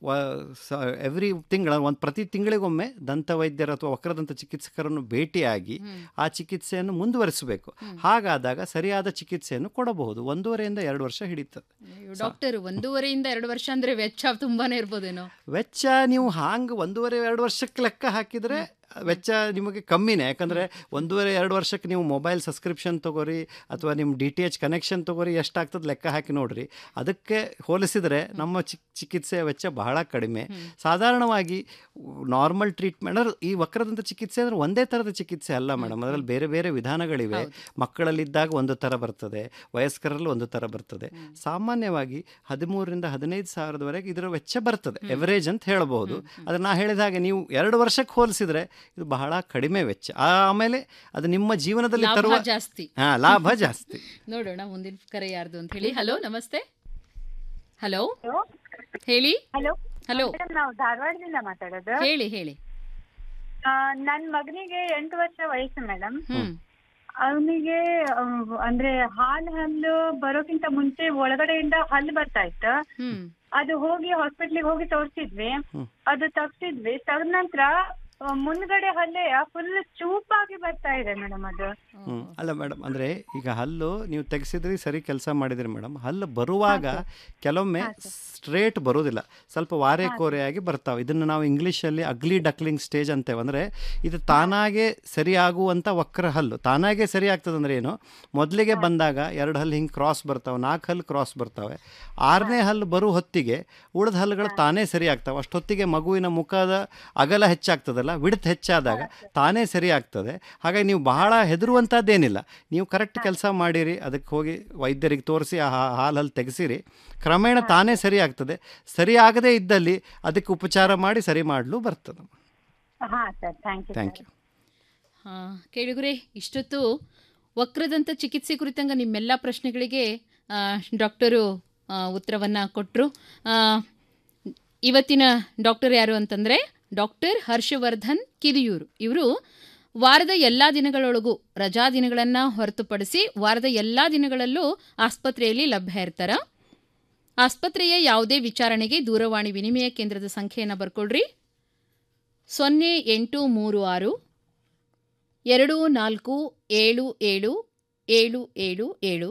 ಎವ್ರಿ ತಿಂಗಳ ಒಂದು ಪ್ರತಿ ತಿಂಗಳಿಗೊಮ್ಮೆ ದಂತ ವೈದ್ಯರ ಅಥವಾ ವಕ್ರದಂತ ಚಿಕಿತ್ಸಕರನ್ನು ಭೇಟಿಯಾಗಿ ಆ ಚಿಕಿತ್ಸೆಯನ್ನು ಮುಂದುವರಿಸಬೇಕು ಹಾಗಾದಾಗ ಸರಿಯಾದ ಚಿಕಿತ್ಸೆಯನ್ನು ಕೊಡಬಹುದು ಒಂದೂವರೆಯಿಂದ ಎರಡು ವರ್ಷ ಹಿಡಿತದೆ ಡಾಕ್ಟರ್ ಒಂದೂವರೆಯಿಂದ ಎರಡು ವರ್ಷ ಅಂದ್ರೆ ವೆಚ್ಚ ತುಂಬಾನೇ ಇರ್ಬೋದೇನೋ ವೆಚ್ಚ ನೀವು ಹಾಂಗೆ ಒಂದೂವರೆ ಎರಡು ವರ್ಷಕ್ಕೆ ಲೆಕ್ಕ ಹಾಕಿದರೆ ವೆಚ್ಚ ನಿಮಗೆ ಕಮ್ಮಿನೇ ಯಾಕಂದರೆ ಒಂದೂವರೆ ಎರಡು ವರ್ಷಕ್ಕೆ ನೀವು ಮೊಬೈಲ್ ಸಬ್ಸ್ಕ್ರಿಪ್ಷನ್ ತೊಗೋರಿ ಅಥವಾ ನಿಮ್ಮ ಡಿ ಟಿ ಎಚ್ ಕನೆಕ್ಷನ್ ತೊಗೋರಿ ಎಷ್ಟಾಗ್ತದೆ ಲೆಕ್ಕ ಹಾಕಿ ನೋಡ್ರಿ ಅದಕ್ಕೆ ಹೋಲಿಸಿದರೆ ನಮ್ಮ ಚಿ ಚಿಕಿತ್ಸೆಯ ವೆಚ್ಚ ಬಹಳ ಕಡಿಮೆ ಸಾಧಾರಣವಾಗಿ ನಾರ್ಮಲ್ ಟ್ರೀಟ್ಮೆಂಟ್ ಅಂದ್ರೆ ಈ ವಕ್ರದಂತ ಚಿಕಿತ್ಸೆ ಅಂದರೆ ಒಂದೇ ಥರದ ಚಿಕಿತ್ಸೆ ಅಲ್ಲ ಮೇಡಮ್ ಅದರಲ್ಲಿ ಬೇರೆ ಬೇರೆ ವಿಧಾನಗಳಿವೆ ಮಕ್ಕಳಲ್ಲಿದ್ದಾಗ ಒಂದು ಥರ ಬರ್ತದೆ ವಯಸ್ಕರಲ್ಲಿ ಒಂದು ಥರ ಬರ್ತದೆ ಸಾಮಾನ್ಯವಾಗಿ ಹದಿಮೂರರಿಂದ ಹದಿನೈದು ಸಾವಿರದವರೆಗೆ ಇದರ ವೆಚ್ಚ ಬರ್ತದೆ ಎವರೇಜ್ ಅಂತ ಹೇಳಬಹುದು ಆದರೆ ನಾ ಹೇಳಿದ ಹಾಗೆ ನೀವು ಎರಡು ವರ್ಷಕ್ಕೆ ಹೋಲಿಸಿದ್ರೆ ಇದು ಬಹಳ ಕಡಿಮೆ ವೆಚ್ಚ ಆಮೇಲೆ ಅದು ನಿಮ್ಮ ಜೀವನದಲ್ಲಿ ಲಾಭ ತರುವ ಜಾಸ್ತಿ. ಹಾ ಲಾಭ ಜಾಸ್ತಿ ನೋಡೋಣ ಮುಂದಿನ ಕರೆ ಯಾರ್ದು ಅಂತ ಹೇಳಿ ಹಲೋ ನಮಸ್ತೆ ಹಲೋ ಹೇಳಿ ಹಲೋ ಹಲೋ ನಾವು ಧಾರವಾಡದಿಂದ ಮಾತಾಡೋದು ಹೇಳಿ ಹೇಳಿ ಆ, ನನ್ ಮಗನಿಗೆ ಎಂಟು ವರ್ಷ ವಯಸ್ಸು ಮೇಡಮ್ ಹ್ಮ್ ಅವನಿಗೆ ಅಂದ್ರೆ ಹಾಲ್ ಹಲ್ಲು ಬರೋಕ್ಕಿಂತ ಮುಂಚೆ ಒಳಗಡೆಯಿಂದ ಹಲ್ಲು ಬರ್ತಾ ಇತ್ತು ಹ್ಮ್ ಅದು ಹೋಗಿ ಹಾಸ್ಪಿಟ್ಲಿಗೆ ಹೋಗಿ ತೋರ್ಸಿದ್ವಿ ಅದು ತೆಗ್ಸಿದ್ವಿ ತೆಗ್ದ ನಂತರ ಮುಂದ್ಗಡೆ ಹಲ್ಲೆ ಫುಲ್ ಚೂಪಾಗಿ ಬರ್ತಾ ಇದೆ ಮೇಡಮ್ ಅದು ಹ್ಮ್. ಅಲ್ಲ ಮೇಡಮ್ ಅಂದರೆ ಈಗ ಹಲ್ಲು ನೀವು ತೆಗೆಸಿದ್ರಿ ಸರಿ ಕೆಲಸ ಮಾಡಿದ್ರಿ ಮೇಡಮ್ ಹಲ್ಲು ಬರುವಾಗ ಕೆಲವೊಮ್ಮೆ ಸ್ಟ್ರೇಟ್ ಬರೋದಿಲ್ಲ ಸ್ವಲ್ಪ ವಾರೆ ಕೋರೆಯಾಗಿ ಬರ್ತಾವೆ ಇದನ್ನು ನಾವು ಇಂಗ್ಲೀಷಲ್ಲಿ ಅಗ್ಲಿ ಡಕ್ಲಿಂಗ್ ಸ್ಟೇಜ್ ಅಂತೇವೆ ಅಂದರೆ ಇದು ತಾನಾಗೆ ಸರಿಯಾಗುವಂಥ ವಕ್ರ ಹಲ್ಲು ತಾನಾಗೆ ಸರಿ ಆಗ್ತದೆ ಅಂದ್ರೆ ಏನು ಮೊದಲಿಗೆ ಬಂದಾಗ ಎರಡು ಹಲ್ಲು ಹಿಂಗೆ ಕ್ರಾಸ್ ಬರ್ತಾವೆ ನಾಲ್ಕು ಹಲ್ಲು ಕ್ರಾಸ್ ಬರ್ತವೆ ಆರನೇ ಹಲ್ಲು ಬರೋ ಹೊತ್ತಿಗೆ ಉಳಿದ ಹಲ್ಲುಗಳು ತಾನೇ ಸರಿ ಆಗ್ತಾವೆ ಅಷ್ಟೊತ್ತಿಗೆ ಮಗುವಿನ ಮುಖದ ಅಗಲ ಹೆಚ್ಚಾಗ್ತದಲ್ಲ ವಿಡ್ತ್ ಹೆಚ್ಚಾದಾಗ ತಾನೇ ಸರಿ ಆಗ್ತದೆ ಹಾಗಾಗಿ ನೀವು ಬಹಳ ಹೆದರುವಂಥದ್ದೇನಿಲ್ಲ ನೀವು ಕರೆಕ್ಟ್ ಕೆಲಸ ಮಾಡಿರಿ ಅದಕ್ಕೆ ಹೋಗಿ ವೈದ್ಯರಿಗೆ ತೋರಿಸಿ ಆ ಹಾ- ಹಾಲಲ್ಲಿ ತೆಗೆಸಿರಿ ಕ್ರಮೇಣ ತಾನೇ ಸರಿ ಆಗ್ತದೆ ಸರಿ ಆಗದೇ ಇದ್ದಲ್ಲಿ ಅದಕ್ಕೆ ಉಪಚಾರ ಮಾಡಿ ಸರಿ ಮಾಡಲು ಬರ್ತದೆ ಹಾ sir thank you thank you ಆ, ಕೇಳುಗರೆ ಇಷ್ಟೊತ್ತು ವಕ್ರದಂತ ಚಿಕಿತ್ಸೆ ಕುರಿತಂಗ ನಿಮ್ಮೆಲ್ಲ ಪ್ರಶ್ನೆಗಳಿಗೆ ಆ, ಡಾಕ್ಟರು ಆ, ಉತ್ತರವನ್ನ ಕೊಟ್ಟರು ಇವತ್ತಿನ ಡಾಕ್ಟರ್ ಯಾರು ಅಂತಂದ್ರೆ ಡಾಕ್ಟರ್ ಹರ್ಷವರ್ಧನ್ ಕಿರಿಯೂರು ಇವರು ವಾರದ ಎಲ್ಲ ದಿನಗಳೊಳಗೂ ರಜಾ ದಿನಗಳನ್ನು ಹೊರತುಪಡಿಸಿ ವಾರದ ಎಲ್ಲ ದಿನಗಳಲ್ಲೂ ಆಸ್ಪತ್ರೆಯಲ್ಲಿ ಲಭ್ಯ ಇರ್ತಾರ ಆಸ್ಪತ್ರೆಯ ಯಾವುದೇ ವಿಚಾರಣೆಗೆ ದೂರವಾಣಿ ವಿನಿಮಯ ಕೇಂದ್ರದ ಸಂಖ್ಯೆಯನ್ನು ಬರ್ಕೊಳ್ರಿ ಸೊನ್ನೆ ಎಂಟು ಮೂರು ಆರು ಎರಡು ನಾಲ್ಕು ಏಳು ಏಳು ಏಳು ಏಳು ಏಳು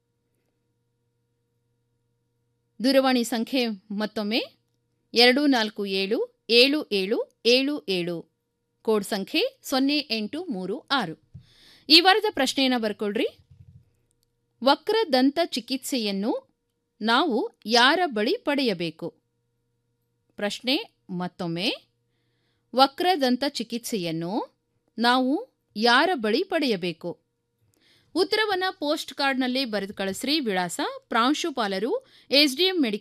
ದೂರವಾಣಿ ಸಂಖ್ಯೆ ಮತ್ತೊಮ್ಮೆ ಎರಡು ನಾಲ್ಕು ಏಳು ಏಳು ಏಳು ಏಳು ಏಳು ಕೋಡ್ ಸಂಖ್ಯೆ ಸೊನ್ನೆ ಎಂಟು ಮೂರು ಆರು ಈ ವಾರದ ಪ್ರಶ್ನೆಯನ್ನು ಬರ್ಕೊಳ್ರಿ ವಕ್ರದಂತ ಚಿಕಿತ್ಸೆಯನ್ನು ನಾವು ಯಾರ ಬಳಿ ಪಡೆಯಬೇಕು ಪ್ರಶ್ನೆ ಮತ್ತೊಮ್ಮೆ ವಕ್ರದಂತ ಚಿಕಿತ್ಸೆಯನ್ನು ನಾವು ಯಾರ ಬಳಿ ಪಡೆಯಬೇಕು ಉತ್ತರವನ್ನು ಪೋಸ್ಟ್ ಕಾರ್ಡ್ನಲ್ಲಿ ಬರೆದು ಕಳಿಸ್ರಿ ವಿಳಾಸ ಪ್ರಾಂಶುಪಾಲರು ಎಸ್ಡಿಎಂ ಮೆಡಿಕಲ್